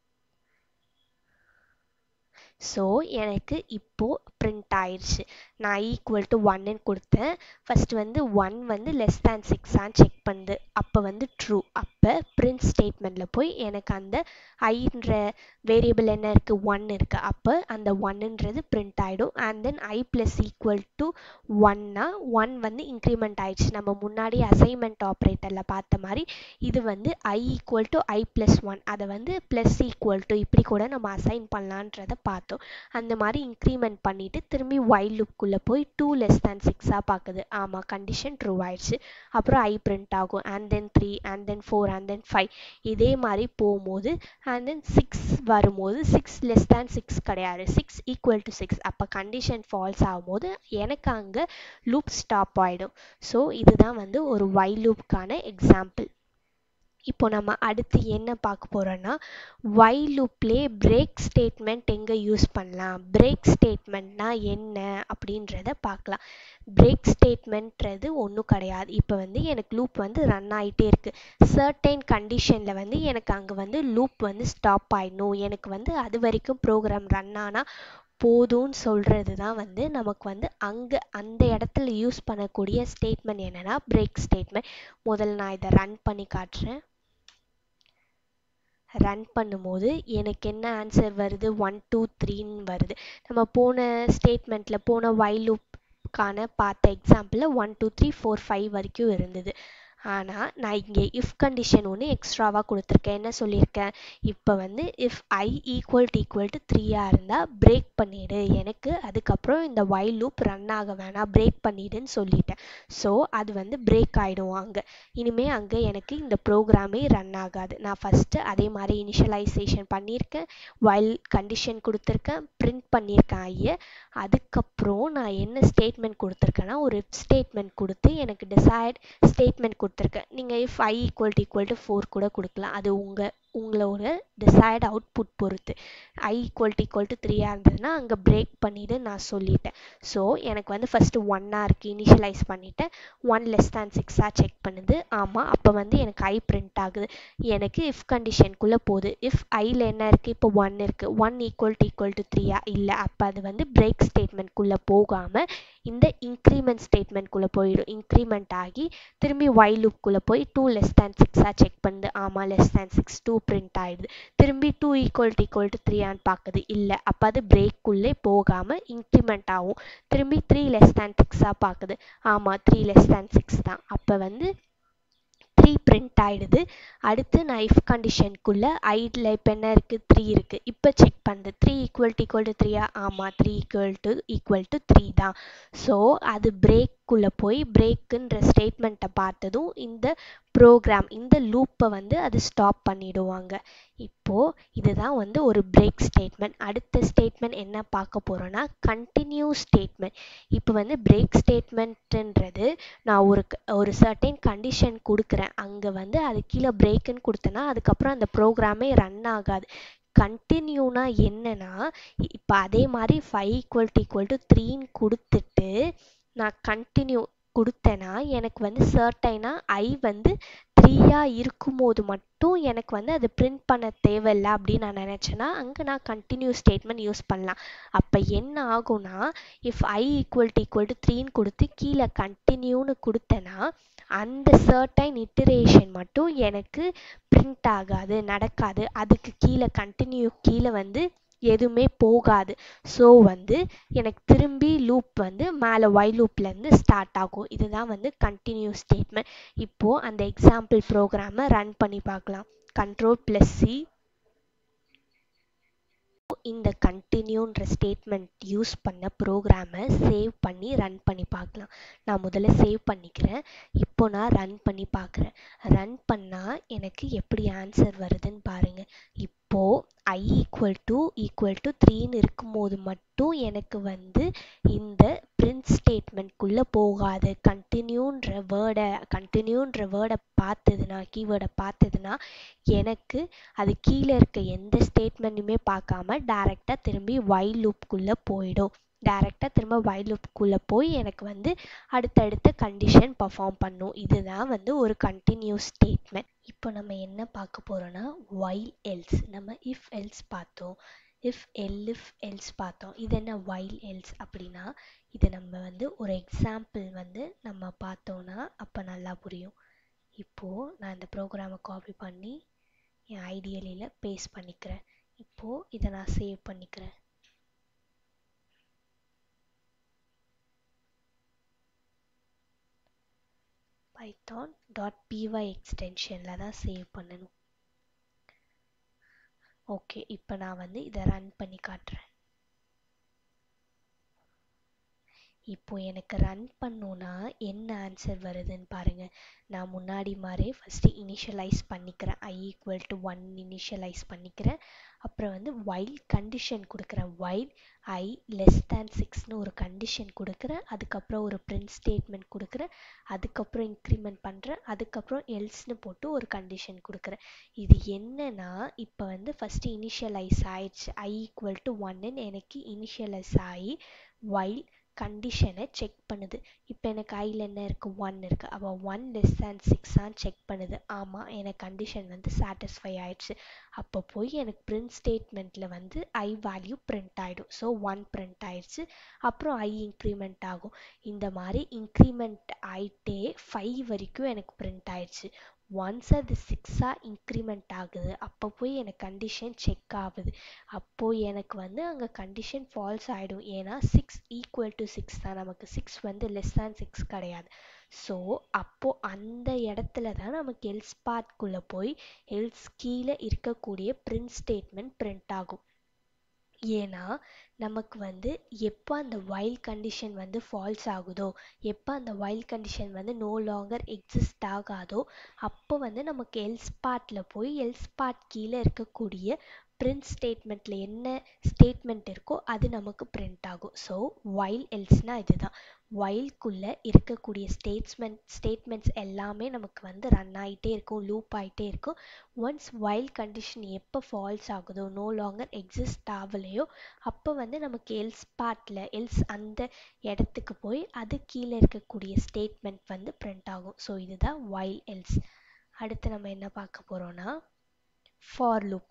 ஸோ எனக்கு இப்போது பிரிண்ட் ஆயிடுச்சு நான் ஈக்குவல் டு ஒன்னு கொடுத்தேன் ஃபஸ்ட்டு வந்து ஒன் வந்து லெஸ் தேன் சிக்ஸான்னு செக் பண்ணுது அப்போ வந்து ட்ரூ அப்போ பிரிண்ட் ஸ்டேட்மெண்ட்டில் போய் எனக்கு அந்த ஐன்ற வேரியபிள் என்ன இருக்குது ஒன் இருக்குது அப்போ அந்த ஒன்னுன்றது பிரிண்ட் ஆகிடும் and then I plus equal to ஒன்னா ஒன் வந்து இன்க்ரிமெண்ட் ஆயிடுச்சு நம்ம முன்னாடி அசைன்மெண்ட் ஆப்ரேட்டரில் பார்த்த மாதிரி இது வந்து I equal to I plus one அதை வந்து ப்ளஸ் ஈக்குவல் டு இப்படி கூட நம்ம அசைன் பண்ணலான்றதை பார்த்தோம் அந்த மாதிரி இன்க்ரிமெண்ட் பண்ணிவிட்டு திரும்பி வைல் லுக்குள்ளே போய் டூ லெஸ் தேன் சிக்ஸாக பார்க்குது ஆமாம் கண்டிஷன் ட்ரூ ஆயிடுச்சு அப்புறம் ஐ பிரிண்ட் ஆகும் and then three and then four and then five இதே மாதிரி போகும்போது அண்ட் தென் சிக்ஸ் வரும்போது சிக்ஸ் லெஸ் தேன் சிக்ஸ் கிடையாது சிக்ஸ் ஈக்குவல் டு சிக்ஸ் அப்போ கண்டிஷன் ஃபால்ஸ் ஆகும்போது எனக்கு அங்கே லூப் ஸ்டாப் ஆகிடும் ஸோ இதுதான் வந்து ஒரு வைல் லூப்க்கான எக்ஸாம்பிள் இப்போ நம்ம அடுத்து என்ன பார்க்க போகிறோன்னா வைல் லூப்லே பிரேக் ஸ்டேட்மெண்ட் எங்கே யூஸ் பண்ணலாம் பிரேக் ஸ்டேட்மெண்ட்னா என்ன அப்படின்றத பார்க்கலாம் பிரேக் ஸ்டேட்மெண்ட்றது ஒன்றும் கிடையாது இப்போ வந்து எனக்கு லூப் வந்து ரன் ஆகிட்டே இருக்குது சர்டைன் கண்டிஷனில் வந்து எனக்கு அங்கே வந்து லூப் வந்து ஸ்டாப் ஆகிடணும் எனக்கு வந்து அது வரைக்கும் ப்ரோக்ராம் ரன் ஆனால் போதும்னு சொல்கிறது தான் வந்து நமக்கு வந்து அங்கே அந்த இடத்துல யூஸ் பண்ணக்கூடிய ஸ்டேட்மெண்ட் என்னென்னா பிரேக் ஸ்டேட்மெண்ட் முதல்ல நான் இதை ரன் பண்ணி காட்டுறேன் ரன் பண்ணும்போது எனக்கு என்ன ஆன்சர் வருது ஒன் டூ த்ரீன்னு வருது நம்ம போன ஸ்டேட்மெண்ட்டில் போன வைல் லூப்கான பார்த்த எக்ஸாம்பிளில் one two three four five வரைக்கும் இருந்தது ஆனால் நான் இங்கே இஃப் கண்டிஷன் ஒன்று எக்ஸ்ட்ராவாக கொடுத்துருக்கேன் என்ன சொல்லியிருக்கேன் இப்போ வந்து if I equal to equal to த்ரீயாக இருந்தால் பிரேக் பண்ணிவிடு எனக்கு அதுக்கப்புறம் இந்த வைல் லூப் ரன் ஆக வேணாம் பிரேக் பண்ணிவிடுன்னு சொல்லிட்டேன் ஸோ அது வந்து பிரேக் ஆகிடும் அங்கே இனிமேல் அங்கே எனக்கு இந்த ப்ரோக்ராமே ரன் ஆகாது நான் ஃபஸ்ட்டு அதே மாதிரி இனிஷியலைசேஷன் பண்ணியிருக்கேன் வைல் கண்டிஷன் கொடுத்துருக்கேன் பிரிண்ட் பண்ணியிருக்கேன் ஐயை அதுக்கப்புறம் நான் என்ன ஸ்டேட்மெண்ட் கொடுத்துருக்கேன்னா ஒரு ஸ்டேட்மெண்ட் கொடுத்து எனக்கு டிசைட் ஸ்டேட்மெண்ட் கொடுத்துருக்கேன் நீங்கள் if I equal to equal to four கூட கொடுக்கலாம் அது உங்கள் உங்களோட டிசைட் அவுட்புட் பொறுத்து I equal to equal to த்ரீயாக இருந்ததுன்னா அங்கே பிரேக் பண்ணிவிட்டு நான் சொல்லிட்டேன் ஸோ எனக்கு வந்து ஃபஸ்ட்டு ஒன்னாக இருக்குது இனிஷியலைஸ் பண்ணிவிட்டேன் ஒன் லெஸ் தேன் சிக்ஸாக செக் பண்ணுது ஆமாம் அப்போ வந்து எனக்கு ஐ பிரிண்ட் ஆகுது எனக்கு இஃப் கண்டிஷனுக்குள்ளே போகுது இஃப் ஐயில் என்ன இருக்குது இப்போ ஒன் இருக்குது one equal to equal to த்ரீயா இல்லை அப்போ அது வந்து பிரேக் ஸ்டேட்மெண்ட்குள்ளே போகாமல் இந்த இன்க்ரிமெண்ட் ஸ்டேட்மெண்ட்குள்ளே போயிடும் இன்க்ரிமெண்ட் ஆகி திரும்பி ஒய் லூப்குள்ளே போய் டூ லெஸ் தேன் சிக்ஸாக செக் பண்ணுது ஆமாம் less than six two print ஆயிடுது திரும்பி two equal to equal to த்ரீயான்னு பார்க்குது இல்லை அப்போ அது பிரேக்குள்ளே போகாமல் இன்க்ரிமெண்ட் ஆகும் திரும்பி த்ரீ லெஸ் தேன் சிக்ஸாக பார்க்குது ஆமாம் த்ரீ லெஸ் தேன் சிக்ஸ் தான் அப்போ வந்து த்ரீ பிரிண்ட் ஆகிடுது அடுத்து நான் இஃப் கண்டிஷனுக்குள்ளே ஐடில் இப்போ என்ன இருக்குது த்ரீ இருக்குது இப்போ செக் பண்ணுது three equal to equal to த்ரீயா ஆமாம் three equal to equal to three தான் ஸோ அது பிரேக்குள்ளே போய் பிரேக்குன்ற ஸ்டேட்மெண்ட்டை பார்த்ததும் இந்த ப்ரோக்ராம் இந்த லூப்பை வந்து அது ஸ்டாப் பண்ணிடுவாங்க இப்போது இதுதான் வந்து ஒரு பிரேக் ஸ்டேட்மெண்ட் அடுத்த ஸ்டேட்மெண்ட் என்ன பார்க்க போகிறோன்னா கண்டினியூ ஸ்டேட்மெண்ட் இப்போ வந்து பிரேக் ஸ்டேட்மெண்ட்டுன்றது நான் ஒரு ஒரு சர்டைன் கண்டிஷன் கொடுக்குறேன் அங்கே வந்து அது கீழே பிரேக்குன்னு கொடுத்தேன்னா அதுக்கப்புறம் அந்த ப்ரோக்ராமே ரன் ஆகாது கண்டினியூனா என்னன்னா இப்போ அதே மாதிரி five equal to equal to த்ரீன்னு கொடுத்துட்டு நான் கண்டினியூ கொடுத்தேன்னா எனக்கு வந்து சர்டைனாக ஐ வந்து த்ரீயாக இருக்கும்போது மட்டும் எனக்கு வந்து அது பிரிண்ட் பண்ண தேவையில்லை அப்படின்னு நான் நினச்சேன்னா அங்கே நான் கண்டினியூ ஸ்டேட்மெண்ட் யூஸ் பண்ணலாம் அப்போ என்ன ஆகும்னா if I equal to equal to த்ரீன்னு கொடுத்து கீழே கண்டினியூன்னு கொடுத்தேன்னா அந்த சர்டைன் இட்டரேஷன் மட்டும் எனக்கு பிரிண்ட் ஆகாது நடக்காது அதுக்கு கீழே கண்டினியூ கீழே வந்து எதுவுமே போகாது ஸோ வந்து எனக்கு திரும்பி லூப் வந்து மேலே ஒய் லூப்லேருந்து ஸ்டார்ட் ஆகும் இதுதான் வந்து கண்டினியூ ஸ்டேட்மெண்ட் இப்போது அந்த எக்ஸாம்பிள் ப்ரோக்ராமை ரன் பண்ணி பார்க்கலாம் கண்ட்ரோல் ப்ளஸ் சி இந்த கண்டினியூன்ற ஸ்டேட்மெண்ட் யூஸ் பண்ண ப்ரோக்ராமை சேவ் பண்ணி ரன் பண்ணி பார்க்கலாம் நான் முதல்ல சேவ் பண்ணிக்கிறேன் இப்போ நான் ரன் பண்ணி பார்க்குறேன் ரன் பண்ணால் எனக்கு எப்படி ஆன்சர் வருதுன்னு பாருங்கள் இப்போது I equal to equal to த்ரீன்னு இருக்கும்போது மட்டும் எனக்கு வந்து இந்த பிரிண்ட் ஸ்டேட்மெண்ட்குள்ளே போகாது கண்டினியூன்ற வேர்டை கண்டினியூன்ற வேர்டை பார்த்ததுன்னா கீவேர்டை பார்த்ததுன்னா எனக்கு அது கீழே இருக்க எந்த ஸ்டேட்மெண்ட்டுமே பார்க்காம டேரெக்டாக திரும்பி ஒய் லூப்குள்ளே போயிடும் டேரெக்டாக திரும்ப ஒய் லூப்குள்ளே போய் எனக்கு வந்து அடுத்தடுத்த கண்டிஷன் பர்ஃபார்ம் பண்ணும் இதுதான் வந்து ஒரு கண்டினியூஸ் ஸ்டேட்மெண்ட் இப்போ நம்ம என்ன பார்க்க போகிறோன்னா ஒயில் எல்ஸ் நம்ம இஃப் எல்ஸ் பார்த்தோம் இஃப் எல் இஃப் எல்ஸ் பார்த்தோம் இது என்ன ஒயில் எல்ஸ் அப்படின்னா இது நம்ம வந்து ஒரு எக்ஸாம்பிள் வந்து நம்ம பார்த்தோன்னா அப்போ நல்லா புரியும் இப்போது நான் இந்த ப்ரோக்ராமை காப்பி பண்ணி என் ஐடியலியில் பேஸ்ட் பண்ணிக்கிறேன் இப்போது இதை நான் சேவ் பண்ணிக்கிறேன் பைத்தான் டாட் பிஒய் எக்ஸ்டென்ஷனில் தான் சேவ் பண்ணணும் ஓகே இப்போ நான் வந்து இதை ரன் பண்ணி காட்டுறேன் இப்போ எனக்கு ரன் பண்ணோன்னா என்ன ஆன்சர் வருதுன்னு பாருங்கள் நான் முன்னாடி மாதிரி ஃபஸ்ட்டு இனிஷியலைஸ் பண்ணிக்கிறேன் I equal to one initialize பண்ணிக்கிறேன் அப்புறம் வந்து வைல் கண்டிஷன் கொடுக்குறேன் வைல் ஐ லெஸ் தேன் சிக்ஸ்னு ஒரு கண்டிஷன் கொடுக்குறேன் அதுக்கப்புறம் ஒரு பிரிண்ட் ஸ்டேட்மெண்ட் கொடுக்குறேன் அதுக்கப்புறம் இன்க்ரிமெண்ட் பண்ணுறேன் அதுக்கப்புறம் எல்ஸ்னு போட்டு ஒரு கண்டிஷன் கொடுக்குறேன் இது என்னன்னா இப்போ வந்து ஃபஸ்ட்டு இனிஷியலைஸ் ஆயிடுச்சு ஐ ஈக்குவல் டு ஒன்னுன்னு எனக்கு இனிஷியலைஸ் ஆகி வைல் கண்டிஷனை செக் பண்ணுது இப்போ எனக்கு ஐயில் என்ன இருக்குது ஒன் இருக்குது அப்போ ஒன் லெஸ் தேன் சிக்ஸான்னு செக் பண்ணுது ஆமாம் எனக்கு கண்டிஷன் வந்து சாட்டிஸ்ஃபை ஆயிடுச்சு அப்போ போய் எனக்கு பிரிண்ட் ஸ்டேட்மெண்ட்டில் வந்து ஐ வேல்யூ பிரிண்ட் ஆகிடும் ஸோ ஒன் பிரிண்ட் ஆயிடுச்சு அப்புறம் ஐ இன்க்ரிமெண்ட் ஆகும் இந்த மாதிரி இன்க்ரிமெண்ட் ஆகிட்டே ஃபைவ் வரைக்கும் எனக்கு பிரிண்ட் ஆயிடுச்சு ஒன்ஸ் அது சிக்ஸாக இன்க்ரிமெண்ட் ஆகுது அப்போ போய் எனக்கு கண்டிஷன் செக் ஆகுது அப்போது எனக்கு வந்து அங்கே கண்டிஷன் ஃபால்ஸ் ஆகிடும் ஏன்னா சிக்ஸ் ஈக்குவல் டு சிக்ஸ் தான் நமக்கு சிக்ஸ் வந்து லெஸ் தேன் சிக்ஸ் கிடையாது ஸோ அப்போது அந்த இடத்துல தான் நமக்கு எல்ஸ் பார்ட்குள்ளே போய் எல்ஸ் கீழே இருக்கக்கூடிய பிரிண்ட் ஸ்டேட்மெண்ட் பிரிண்ட் ஆகும் ஏன்னா நமக்கு வந்து எப்போ அந்த வைல்ட் கண்டிஷன் வந்து ஃபால்ஸ் ஆகுதோ எப்போ அந்த வைல்ட் கண்டிஷன் வந்து நோ லாங்கர் எக்ஸிஸ்ட் ஆகாதோ அப்போ வந்து நமக்கு எல்ஸ் பார்ட்டில் போய் எல்ஸ் பார்ட் கீழே இருக்கக்கூடிய பிரிண்ட் ஸ்டேட்மெண்ட்டில் என்ன ஸ்டேட்மெண்ட் இருக்கோ அது நமக்கு பிரிண்ட் ஆகும் ஸோ வைல் எல்ஸ்னால் இதுதான் வைல்குள்ளே இருக்கக்கூடிய ஸ்டேட்ஸ்மெண்ட் ஸ்டேட்மெண்ட்ஸ் எல்லாமே நமக்கு வந்து ரன் ஆகிட்டே இருக்கும் லூப் ஆகிட்டே இருக்கும் ஒன்ஸ் வைல் கண்டிஷன் எப்போ ஃபால்ஸ் ஆகுதோ நோ லாங்கர் எக்ஸிஸ்ட் ஆகலையோ அப்போ வந்து நமக்கு எல்ஸ் பார்ட்டில் எல்ஸ் அந்த இடத்துக்கு போய் அது கீழே இருக்கக்கூடிய ஸ்டேட்மெண்ட் வந்து பிரிண்ட் ஆகும் ஸோ இதுதான் வைல் எல்ஸ் அடுத்து நம்ம என்ன பார்க்க போகிறோன்னா ஃபார் லூப்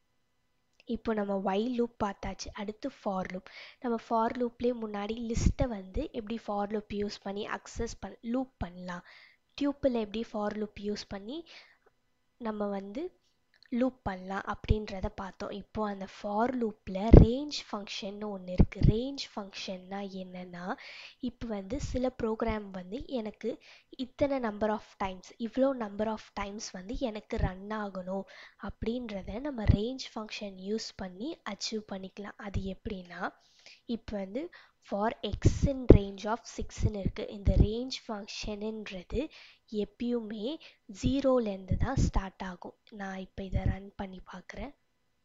இப்போ நம்ம ஒய் லூப் பார்த்தாச்சு அடுத்து ஃபார் லூப் நம்ம ஃபார் லூப்லேயே முன்னாடி லிஸ்ட்டை வந்து எப்படி ஃபார் லூப் யூஸ் பண்ணி அக்சஸ் பண் லூப் பண்ணலாம் டியூப்பில் எப்படி ஃபார் லூப் யூஸ் பண்ணி நம்ம வந்து லூப் பண்ணலாம் அப்படின்றத பார்த்தோம் இப்போ அந்த ஃபார் லூப்பில் ரேஞ்ச் ஃபங்க்ஷன்னு ஒன்று இருக்குது ரேஞ்ச் ஃபங்க்ஷன்னா என்னென்னா இப்போ வந்து சில ப்ரோக்ராம் வந்து எனக்கு இத்தனை நம்பர் ஆஃப் டைம்ஸ் இவ்வளோ நம்பர் ஆஃப் டைம்ஸ் வந்து எனக்கு ரன் ஆகணும் அப்படின்றத நம்ம ரேஞ்ச் ஃபங்க்ஷன் யூஸ் பண்ணி அச்சீவ் பண்ணிக்கலாம் அது எப்படின்னா இப்போ வந்து for X in range of சிக்ஸ்ன்னு இருக்குது இந்த ரேஞ்ச் ஃபங்க்ஷனுன்றது எப்பயுமே ஜீரோலேருந்து தான் ஸ்டார்ட் ஆகும் நான் இப்போ இதை ரன் பண்ணி பார்க்குறேன்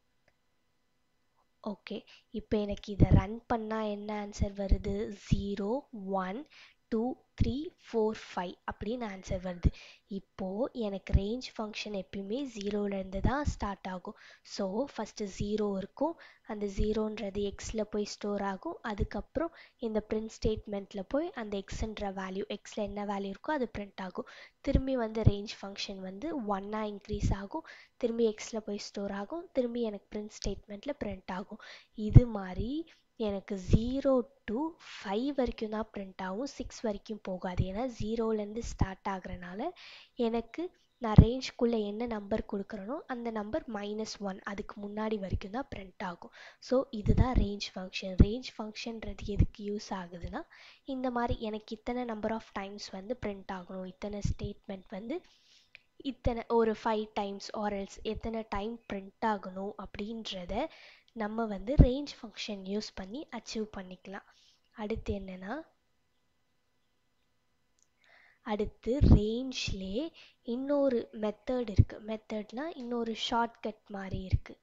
ஓகே இப்போ எனக்கு இதை ரன் பண்ணால் என்ன ஆன்சர் வருது zero one two three four five அப்படின்னு ஆன்சர் வருது இப்போது எனக்கு ரேஞ்ச் ஃபங்க்ஷன் எப்பயுமே ஜீரோலேருந்து தான் ஸ்டார்ட் ஆகும் ஸோ ஃபஸ்ட்டு ஜீரோ இருக்கும் அந்த ஜீரோன்றது எக்ஸில் போய் ஸ்டோர் ஆகும் அதுக்கப்புறம் இந்த பிரிண்ட் ஸ்டேட்மெண்ட்டில் போய் அந்த எக்ஸுன்ற வேல்யூ எக்ஸில் என்ன வேல்யூ இருக்கோ அது பிரிண்ட் ஆகும் திரும்பி வந்து ரேஞ்ச் ஃபங்க்ஷன் வந்து ஒன்னாக இன்க்ரீஸ் ஆகும் திரும்பி எக்ஸில் போய் ஸ்டோர் ஆகும் திரும்பி எனக்கு பிரிண்ட் ஸ்டேட்மெண்ட்டில் பிரிண்ட் ஆகும் இது மாதிரி எனக்கு ஜீரோ டு ஃபைவ் வரைக்கும் தான் பிரிண்ட் ஆகும் சிக்ஸ் வரைக்கும் போகாது ஏன்னா ஜீரோலேருந்து ஸ்டார்ட் ஆகுறனால எனக்கு நான் ரேஞ்ச்குள்ளே என்ன நம்பர் கொடுக்குறேனோ அந்த நம்பர் மைனஸ் ஒன் அதுக்கு முன்னாடி வரைக்கும் தான் பிரிண்ட் ஆகும் ஸோ இதுதான் ரேஞ்ச் ஃபங்க்ஷன் ரேஞ்ச் ஃபங்க்ஷன்றது எதுக்கு யூஸ் ஆகுதுன்னா இந்த மாதிரி எனக்கு இத்தனை நம்பர் ஆஃப் டைம்ஸ் வந்து பிரிண்ட் ஆகணும் இத்தனை ஸ்டேட்மெண்ட் வந்து இத்தனை ஒரு ஃபைவ் டைம்ஸ் ஆர்எல்ஸ் எத்தனை டைம் பிரிண்ட் ஆகணும் அப்படின்றத நம்ம வந்து ரேஞ்ச் ஃபங்க்ஷன் யூஸ் பண்ணி அச்சீவ் பண்ணிக்கலாம் அடுத்து என்னென்னா அடுத்து ரேஞ்ச்லே இன்னொரு மெத்தட் இருக்குது மெத்தட்னால் இன்னொரு ஷார்ட்கட் மாதிரி இருக்குது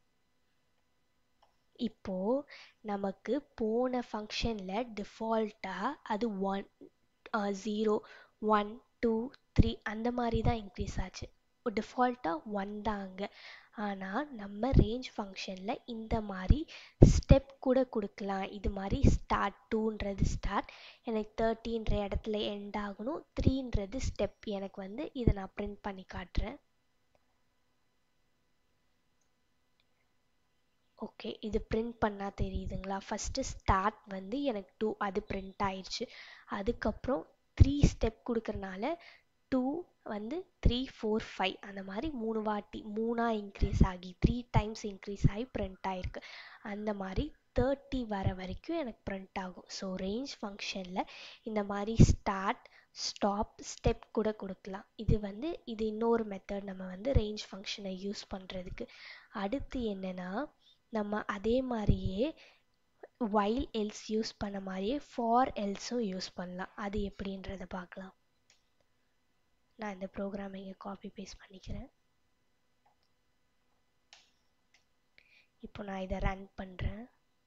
இப்போது நமக்கு போன ஃபங்க்ஷனில் டிஃபால்ட்டாக அது one zero one two three அந்த மாதிரி தான் இன்க்ரீஸ் ஆச்சு டிஃபால்ட்டாக ஒன் தான் அங்கே ஆனால் நம்ம ரேஞ்ச் ஃபங்க்ஷனில் இந்த மாதிரி ஸ்டெப் கூட கொடுக்கலாம் இது மாதிரி ஸ்டார்ட் டூன்றது ஸ்டார்ட் எனக்கு தேர்ட்டின்ற இடத்துல எண்ட் ஆகணும் த்ரீன்றது ஸ்டெப் எனக்கு வந்து இதை நான் பிரிண்ட் பண்ணி காட்டுறேன் ஓகே இது பிரிண்ட் பண்ணால் தெரியுதுங்களா ஃபஸ்ட்டு ஸ்டார்ட் வந்து எனக்கு டூ அது பிரிண்ட் ஆயிடுச்சு அதுக்கப்புறம் த்ரீ ஸ்டெப் கொடுக்குறனால டூ வந்து த்ரீ ஃபோர் ஃபைவ் அந்த மாதிரி மூணு வாட்டி மூணாக இன்க்ரீஸ் ஆகி த்ரீ டைம்ஸ் இன்க்ரீஸ் ஆகி பிரிண்ட் ஆகிருக்கு அந்த மாதிரி தேர்ட்டி வர வரைக்கும் எனக்கு பிரிண்ட் ஆகும் ஸோ ரேஞ்ச் ஃபங்க்ஷனில் இந்த மாதிரி ஸ்டார்ட் ஸ்டாப் ஸ்டெப் கூட கொடுக்கலாம் இது வந்து இது இன்னொரு மெத்தட் நம்ம வந்து ரேஞ்ச் ஃபங்க்ஷனை யூஸ் பண்ணுறதுக்கு அடுத்து என்னென்னா நம்ம அதே மாதிரியே வைல் எல்ஸ் யூஸ் பண்ண மாதிரியே ஃபார் எல்ஸும் யூஸ் பண்ணலாம் அது எப்படின்றத பார்க்கலாம் நான் இந்த ப்ரோக்ராமை இங்கே காப்பி பேஸ்ட் பண்ணிக்கிறேன் இப்போ நான் இதை ரன் பண்ணுறேன்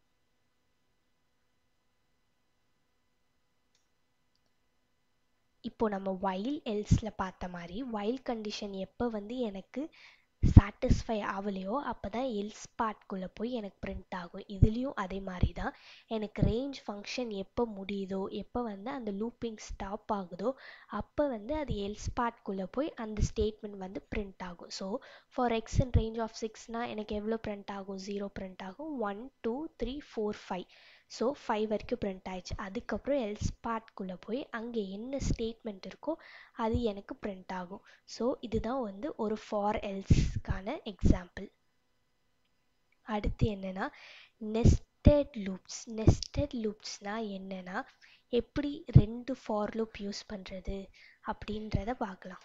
இப்போ நம்ம வைல் எல்ஸில் பார்த்த மாதிரி வைல் கண்டிஷன் எப்போ வந்து எனக்கு சாட்டிஸ்ஃபை ஆகலையோ அப்போ தான் எல்ஸ் பார்ட்குள்ளே போய் எனக்கு பிரிண்ட் ஆகும் இதுலேயும் அதே மாதிரி தான் எனக்கு ரேஞ்ச் ஃபங்க்ஷன் எப்போ முடியுதோ எப்போ வந்து அந்த லூப்பிங் ஸ்டாப் ஆகுதோ அப்போ வந்து அது எல்ஸ் பார்ட்குள்ளே போய் அந்த ஸ்டேட்மெண்ட் வந்து பிரிண்ட் ஆகும் so for X in range of சிக்ஸ்னால் எனக்கு எவ்வளோ பிரிண்ட் ஆகும் ஜீரோ பிரிண்ட் ஆகும் one two three four five so five வரைக்கும் பிரிண்ட் ஆயிடுச்சு அதுக்கப்புறம் எல்ஸ் பார்ட்குள்ளே போய் அங்கே என்ன ஸ்டேட்மெண்ட் இருக்கோ அது எனக்கு பிரிண்ட் ஆகும் ஸோ இதுதான் வந்து ஒரு ஃபார் எல்ஸ்க்கான எக்ஸாம்பிள் அடுத்து என்னென்னா நெஸ்டட் லூப்ஸ் நெஸ்டட் லூப்ஸ்னால் என்னென்னா எப்படி ரெண்டு ஃபார் லூப் யூஸ் பண்ணுறது அப்படின்றத பார்க்கலாம்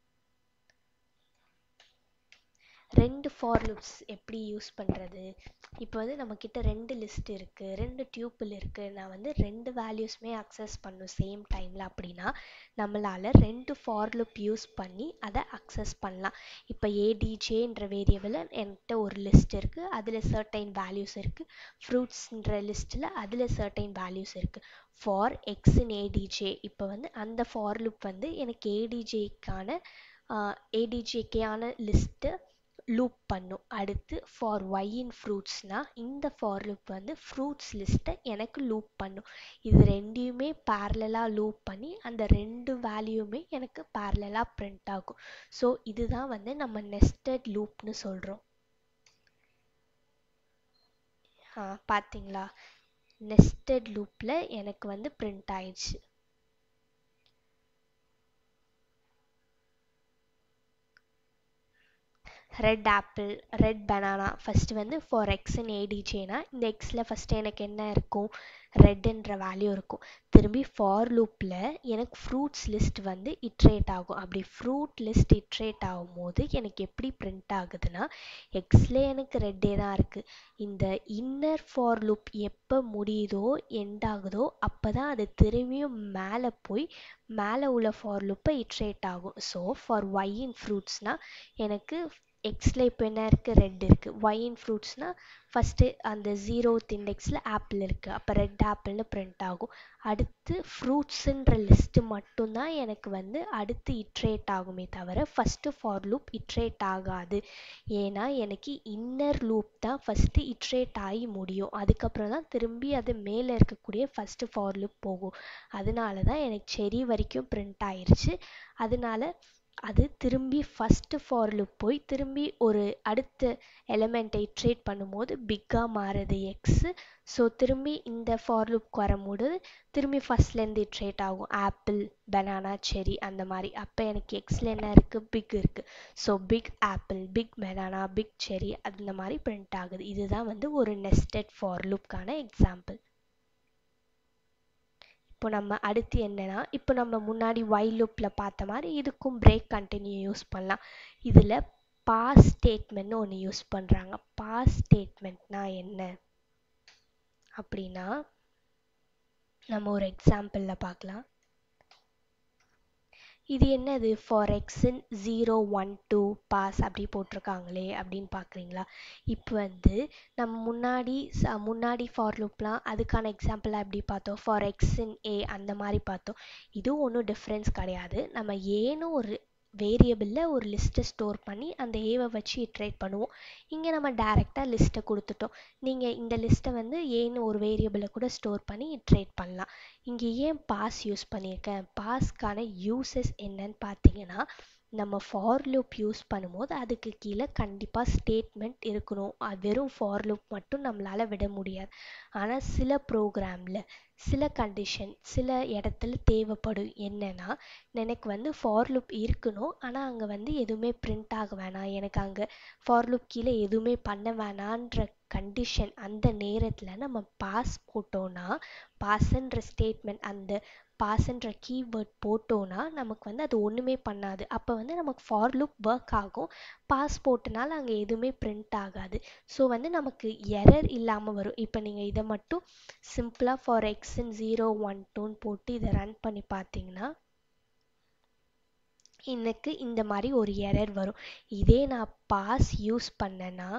ரெண்டு ஃபார் லூப்ஸ் எப்படி யூஸ் பண்ணுறது இப்போ வந்து நம்மக்கிட்ட ரெண்டு லிஸ்ட் இருக்குது ரெண்டு டியூப்பிள் இருக்குது நான் வந்து ரெண்டு வேல்யூஸுமே அக்சஸ் பண்ணும் சேம் டைமில் அப்படின்னா நம்மளால் ரெண்டு ஃபார் லூப் யூஸ் பண்ணி அதை அக்சஸ் பண்ணலாம் இப்போ ஏடிஜேன்ற வேரியபிளில் என்கிட்ட ஒரு லிஸ்ட் இருக்குது அதில் சர்டைன் வேல்யூஸ் இருக்குது ஃப்ரூட்ஸ்ன்ற லிஸ்ட்டில் அதில் சர்டைன் வேல்யூஸ் இருக்குது ஃபார் எக்ஸ் இன் ஏடிஜே இப்போ வந்து அந்த ஃபார் லூப் வந்து எனக்கு ஏடிஜேக்கான ஏடிஜேக்கான லிஸ்ட்டு லூப் பண்ணும் அடுத்து ஃபார் ஒய் இன் ஃப்ரூட்ஸ்னால் இந்த ஃபார் லூப் வந்து ஃப்ரூட்ஸ் லிஸ்ட்டை எனக்கு லூப் பண்ணும் இது ரெண்டையுமே பேரலாக லூப் பண்ணி அந்த ரெண்டு வேல்யூமே எனக்கு பேரலாக பிரிண்ட் ஆகும் ஸோ இதுதான் வந்து நம்ம நெஸ்டட் லூப்னு சொல்கிறோம் ஆ பார்த்தீங்களா நெஸ்டட் லூப்பில் எனக்கு வந்து பிரிண்ட் ஆயிடுச்சு red apple red banana first வந்து ஃபார் எக்ஸ்ன்னு ஏடிஜேனா இந்த எக்ஸில் ஃபஸ்ட்டு எனக்கு என்ன இருக்கும் ரெட்டுன்ற வேல்யூ இருக்கும் திரும்பி ஃபார் லூப்பில் எனக்கு ஃப்ரூட்ஸ் லிஸ்ட் வந்து இட்ரேட் ஆகும் அப்படி ஃப்ரூட் லிஸ்ட் இட்ரேட் ஆகும்போது எனக்கு எப்படி பிரிண்ட் ஆகுதுன்னா எக்ஸில் எனக்கு ரெட்டே தான் இருக்குது இந்த இன்னர் ஃபார் லூப் எப்போ முடியுதோ எண்ட் ஆகுதோ அப்போ தான் அது திரும்பியும் மேலே போய் மேலே உள்ள ஃபார் லூப்பை இட்ரேட் ஆகும் ஸோ ஃபார் ஒய் இன் ஃப்ரூட்ஸ்னால் எனக்கு எக்ஸில் இப்போ என்ன இருக்குது ரெட் இருக்குது ஒய் இன் ஃப்ரூட்ஸ்னால் ஃபஸ்ட்டு அந்த ஜீரோத் இண்டெக்ஸில் ஆப்பிள் இருக்குது அப்போ ரெட் ஆப்பிள்னு பிரிண்ட் ஆகும் அடுத்து ஃப்ரூட்ஸுன்ற லிஸ்ட்டு மட்டும்தான் எனக்கு வந்து அடுத்து இட்ரேட் ஆகுமே தவிர ஃபஸ்ட்டு ஃபார் லூப் இட்ரேட் ஆகாது ஏன்னா எனக்கு இன்னர் லூப் தான் ஃபஸ்ட்டு இட்ரேட் ஆகி முடியும் அதுக்கப்புறம் தான் திரும்பி அது மேலே இருக்கக்கூடிய ஃபஸ்ட்டு ஃபார் லூப் போகும் அதனால தான் எனக்கு செரி வரைக்கும் பிரிண்ட் ஆயிருச்சு அதனால அது திரும்பி ஃபஸ்ட்டு ஃபார் லூப் போய் திரும்பி ஒரு அடுத்த எலமெண்ட்டை இட்ரேட் பண்ணும்போது பிக்காக மாறுது எக்ஸு ஸோ திரும்பி இந்த ஃபார் லுக் வரும்போது திரும்பி ஃபஸ்ட்லேருந்து இட்ரேட் ஆகும் ஆப்பிள் பனானா செரி அந்த மாதிரி அப்போ எனக்கு எக்ஸில் என்ன இருக்குது பிக் இருக்குது ஸோ big apple big banana big cherry அந்த மாதிரி பிரிண்ட் ஆகுது இதுதான் வந்து ஒரு நெஸ்டட் ஃபார் லுக்கான எக்ஸாம்பிள் இப்போ நம்ம அடுத்து என்னென்னா இப்போ நம்ம முன்னாடி ஒய் லூப்பில் பார்த்த மாதிரி இதுக்கும் பிரேக் கண்டினியூ யூஸ் பண்ணலாம் இதில் பாஸ் ஸ்டேட்மெண்ட்னு ஒன்று யூஸ் பண்ணுறாங்க பாஸ் ஸ்டேட்மெண்ட்னா என்ன அப்படின்னா நம்ம ஒரு எக்ஸாம்பிளில் பார்க்கலாம் இது என்னது ஃபார் எக்ஸின் ஜீரோ ஒன் டூ பாஸ் அப்படி போட்டிருக்காங்களே அப்படின்னு பார்க்குறீங்களா இப்போ வந்து நம்ம முன்னாடி ச முன்னாடி ஃபார் லூப்லாம் அதுக்கான எக்ஸாம்பிளாக எப்படி பார்த்தோம் ஃபார் எக்ஸின் ஏ அந்த மாதிரி பார்த்தோம் இதுவும் ஒன்றும் டிஃப்ரென்ஸ் கிடையாது நம்ம ஏன்னு ஒரு வேரியபிளில் ஒரு லிஸ்ட்டை ஸ்டோர் பண்ணி அந்த ஏவை வச்சு இட்ரேட் பண்ணுவோம் இங்கே நம்ம டேரெக்டாக லிஸ்ட்டை கொடுத்துட்டோம் நீங்கள் இந்த லிஸ்ட்டை வந்து ஏன்னு ஒரு வேரியபிளை கூட ஸ்டோர் பண்ணி இட்ரேட் பண்ணலாம் இங்கே ஏன் பாஸ் யூஸ் பண்ணியிருக்கேன் பாஸ்க்கான யூசஸ் என்னன்னு பார்த்தீங்கன்னா நம்ம ஃபார் லூப் யூஸ் பண்ணும்போது அதுக்கு கீழே கண்டிப்பாக ஸ்டேட்மெண்ட் இருக்கணும் அது வெறும் ஃபார் லூப் மட்டும் நம்மளால் விட முடியாது ஆனால் சில ப்ரோக்ராமில் சில கண்டிஷன் சில இடத்துல தேவைப்படும் என்னென்னா எனக்கு வந்து ஃபார் லுப் இருக்கணும் ஆனால் அங்கே வந்து எதுவுமே பிரிண்ட் ஆக வேணாம் எனக்கு அங்கே ஃபார் லுப் கீழே எதுவுமே பண்ண வேணான்ற கண்டிஷன் அந்த நேரத்தில் நம்ம பாஸ் போட்டோன்னா பாஸ்ன்ற ஸ்டேட்மெண்ட் அந்த பாஸ்ன்ற கீவேர்ட் போட்டோன்னா நமக்கு வந்து அது ஒன்றுமே பண்ணாது அப்போ வந்து நமக்கு ஃபார் லுப் ஒர்க் ஆகும் பாஸ் போட்டனால அங்கே எதுவுமே பிரிண்ட் ஆகாது ஸோ வந்து நமக்கு எரர் இல்லாமல் வரும் இப்போ நீங்கள் இதை மட்டும் சிம்பிளாக ஃபார் எக்ஸின் ஜீரோ ஒன் டூன்னு போட்டு இதை ரன் பண்ணி பார்த்தீங்கன்னா எனக்கு இந்த மாதிரி ஒரு எரர் வரும் இதே நான் பாஸ் யூஸ் பண்ணேன்னா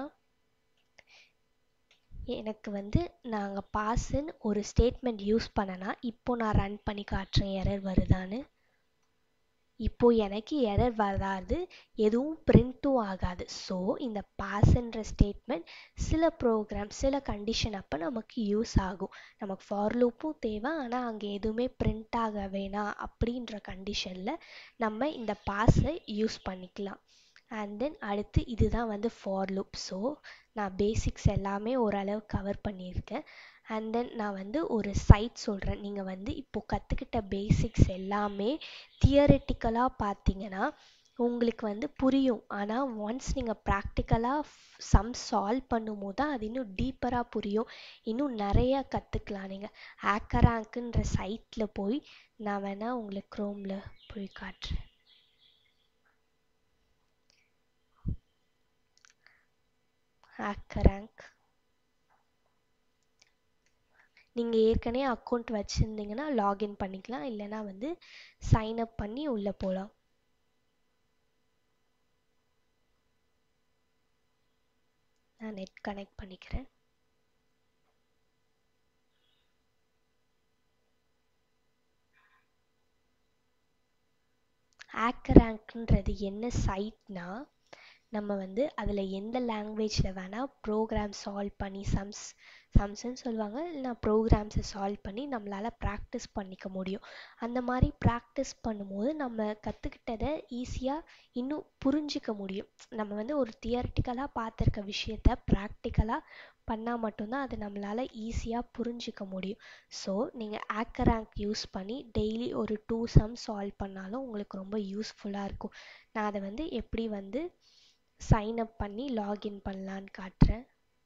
எனக்கு வந்து நாங்கள் பாஸ்ன்னு ஒரு ஸ்டேட்மெண்ட் யூஸ் பண்ணனா இப்போ நான் ரன் பண்ணி காட்டுறேன் எரர் வருதான்னு இப்போது எனக்கு எரர் வராது எதுவும் பிரிண்ட்டும் ஆகாது ஸோ இந்த பாஸ்ன்ற ஸ்டேட்மெண்ட் சில ப்ரோக்ராம் சில கண்டிஷன் அப்போ நமக்கு யூஸ் ஆகும் நமக்கு ஃபார் லூப்பும் தேவை ஆனால் அங்கே எதுவுமே பிரிண்ட் ஆக வேணாம் அப்படின்ற கண்டிஷனில் நம்ம இந்த பாஸை யூஸ் பண்ணிக்கலாம் அண்ட் தென் அடுத்து இதுதான் வந்து ஃபார் லுப் ஸோ நான் பேசிக்ஸ் எல்லாமே ஓரளவு கவர் பண்ணியிருக்கேன் அண்ட் தென் நான் வந்து ஒரு சைட் சொல்கிறேன் நீங்கள் வந்து இப்போது கற்றுக்கிட்ட பேசிக்ஸ் எல்லாமே தியரட்டிக்கலாக பார்த்தீங்கன்னா உங்களுக்கு வந்து புரியும் ஆனால் ஒன்ஸ் நீங்கள் ப்ராக்டிக்கலாக சம் சால்வ் பண்ணும்போது தான் அது இன்னும் டீப்பராக புரியும் இன்னும் நிறையா கற்றுக்கலாம் நீங்கள் ஆக்கராங்க்குன்ற சைட்டில் போய் நான் வேணால் உங்களுக்கு க்ரோமில் போய் காட்டுறேன் ஹேக்கரேங்க் நீங்கள் ஏற்கனவே அக்கௌண்ட் வச்சுருந்தீங்கன்னா லாகின் பண்ணிக்கலாம் இல்லைனா வந்து சைன் அப் பண்ணி உள்ளே போகலாம் நான் நெட் கனெக்ட் பண்ணிக்கிறேன் ஹேக்கரேங்க்ன்றது என்ன சைட்னா நம்ம வந்து அதில் எந்த லாங்குவேஜில் வேணால் ப்ரோக்ராம் சால்வ் பண்ணி சம்ஸ் சம்ஸ்ன்னு சொல்லுவாங்க இல்லைனா ப்ரோக்ராம்ஸை சால்வ் பண்ணி நம்மளால் ப்ராக்டிஸ் பண்ணிக்க முடியும் அந்த மாதிரி ப்ராக்டிஸ் பண்ணும்போது நம்ம கற்றுக்கிட்டதை ஈஸியாக இன்னும் புரிஞ்சிக்க முடியும் நம்ம வந்து ஒரு தியரட்டிக்கலாக பார்த்துருக்க விஷயத்த ப்ராக்டிக்கலாக பண்ணால் மட்டும்தான் அது நம்மளால் ஈஸியாக புரிஞ்சிக்க முடியும் ஸோ நீங்கள் ஆக்கரேங்க் யூஸ் பண்ணி டெய்லி ஒரு டூ சம் சால்வ் பண்ணாலும் உங்களுக்கு ரொம்ப யூஸ்ஃபுல்லாக இருக்கும் நான் அதை வந்து எப்படி வந்து சைன் அப் பண்ணி லாகின் பண்ணலான்னு காட்டுறேன்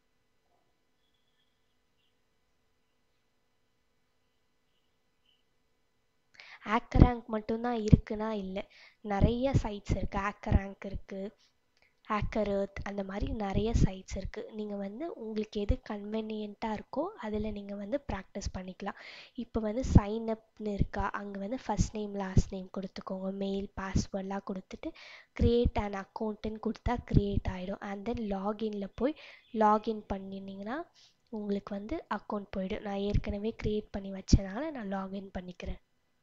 ஆக்கரேங்க் மட்டும்தான் இருக்குன்னா இல்லை நிறைய சைட்ஸ் இருக்குது ஆக்கரேங்க் இருக்குது ஹேக்கர் எர்த் அந்த மாதிரி நிறைய சைட்ஸ் இருக்குது நீங்கள் வந்து உங்களுக்கு எது கன்வீனியண்ட்டாக இருக்கோ அதில் நீங்கள் வந்து ப்ராக்டிஸ் பண்ணிக்கலாம் இப்போ வந்து சைன் அப்னு இருக்கா அங்கே வந்து ஃபஸ்ட் நேம் லாஸ்ட் நேம் கொடுத்துக்கோங்க மெயில் பாஸ்வேர்ட்லாம் கொடுத்துட்டு க்ரியேட் அண்ட் அக்கௌண்ட்டுன்னு கொடுத்தா க்ரியேட் ஆகிடும் அண்ட் தென் லாகின்ல போய் லாகின் பண்ணினீங்கன்னா உங்களுக்கு வந்து அக்கௌண்ட் போயிடும் நான் ஏற்கனவே க்ரியேட் பண்ணி வச்சனால நான் லாகின் பண்ணிக்கிறேன்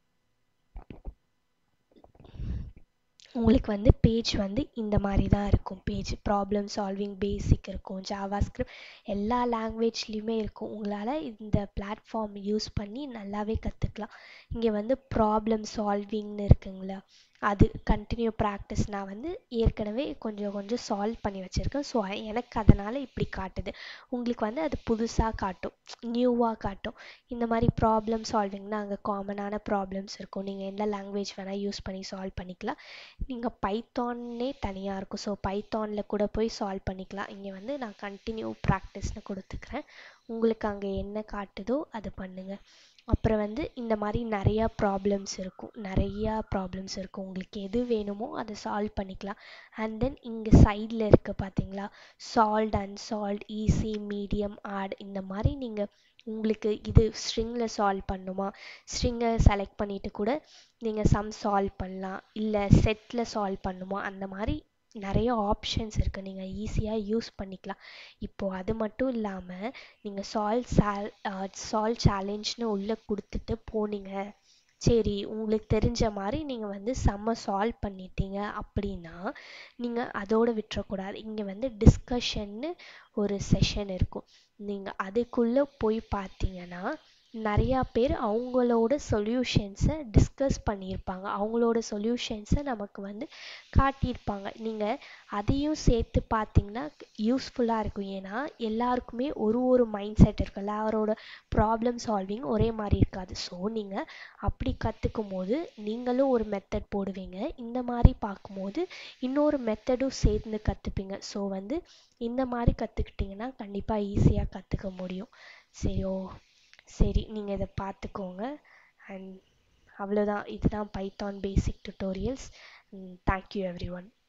உங்களுக்கு வந்து பேஜ் வந்து இந்த மாதிரி தான் இருக்கும் பேஜ் ப்ராப்ளம் சால்விங் பேசிக் இருக்கும் ஜாவா ஸ்கிரிப்ட் எல்லா லாங்குவேஜ்லேயுமே இருக்கும் உங்களால் இந்த பிளாட்ஃபார்ம் யூஸ் பண்ணி நல்லாவே கற்றுக்கலாம் இங்கே வந்து ப்ராப்ளம் சால்விங்னு இருக்குங்களா அது கண்டினியூ ப்ராக்டிஸ் நான் வந்து ஏற்கனவே கொஞ்சம் கொஞ்சம் சால்வ் பண்ணி வச்சுருக்கேன் ஸோ எனக்கு அதனால் இப்படி காட்டுது உங்களுக்கு வந்து அது புதுசாக காட்டும் நியூவாக காட்டும் இந்த மாதிரி ப்ராப்ளம் சால்விங்னா அங்கே காமனான ப்ராப்ளம்ஸ் இருக்கும் நீங்கள் எந்த லாங்குவேஜ் வேணால் யூஸ் பண்ணி சால்வ் பண்ணிக்கலாம் நீங்கள் பைத்தான்னே தனியாக இருக்கும் ஸோ பைத்தானில் கூட போய் சால்வ் பண்ணிக்கலாம் இங்கே வந்து நான் கண்டினியூ ப்ராக்டிஸ்னு கொடுத்துக்கிறேன் உங்களுக்கு அங்கே என்ன காட்டுதோ அது பண்ணுங்கள் அப்புறம் வந்து இந்த மாதிரி நிறையா ப்ராப்ளம்ஸ் இருக்கும் நிறையா ப்ராப்ளம்ஸ் இருக்கும் உங்களுக்கு எது வேணுமோ அதை சால்வ் பண்ணிக்கலாம் அண்ட் தென் இங்கே சைடில் இருக்க பார்த்தீங்களா solved unsolved easy medium hard இந்த மாதிரி நீங்கள் உங்களுக்கு இது ஸ்ட்ரிங்கில் சால்வ் பண்ணுமா ஸ்ட்ரிங்கை செலக்ட் பண்ணிவிட்டு கூட நீங்கள் சம் சால்வ் பண்ணலாம் இல்லை செட்டில் சால்வ் பண்ணுமா அந்த மாதிரி நிறைய ஆப்ஷன்ஸ் இருக்குது நீங்கள் ஈஸியாக யூஸ் பண்ணிக்கலாம் இப்போது அது மட்டும் இல்லாமல் நீங்கள் சால்வ் சால் சால்வ் சேலஞ்ச்னு உள்ளே கொடுத்துட்டு போனீங்க சரி உங்களுக்கு தெரிஞ்ச மாதிரி நீங்கள் வந்து செம்ம சால்வ் பண்ணிட்டீங்க அப்படின்னா நீங்கள் அதோடு விட்டுறக்கூடாது இங்கே வந்து டிஸ்கஷன்னு ஒரு செஷன் இருக்கும் நீங்கள் அதுக்குள்ளே போய் பார்த்தீங்கன்னா நிறையா பேர் அவங்களோட சொல்யூஷன்ஸை டிஸ்கஸ் பண்ணியிருப்பாங்க அவங்களோட சொல்யூஷன்ஸை நமக்கு வந்து காட்டியிருப்பாங்க நீங்கள் அதையும் சேர்த்து பார்த்தீங்கன்னா யூஸ்ஃபுல்லாக இருக்கும் ஏன்னா எல்லாருக்குமே ஒரு ஒரு மைண்ட் செட் இருக்குது எல்லாரோட ப்ராப்ளம் சால்விங் ஒரே மாதிரி இருக்காது ஸோ நீங்கள் அப்படி கற்றுக்கும் போது நீங்களும் ஒரு மெத்தட் போடுவீங்க இந்த மாதிரி பார்க்கும்போது இன்னொரு மெத்தடும் சேர்ந்து கற்றுப்பீங்க ஸோ வந்து இந்த மாதிரி கற்றுக்கிட்டிங்கன்னா கண்டிப்பாக ஈஸியாக கற்றுக்க முடியும் சரி ஓ சரி நீங்கள் இதை பார்த்துக்கோங்க அண்ட் அவ்வளோதான் இதுதான் Python basic tutorials thank you every one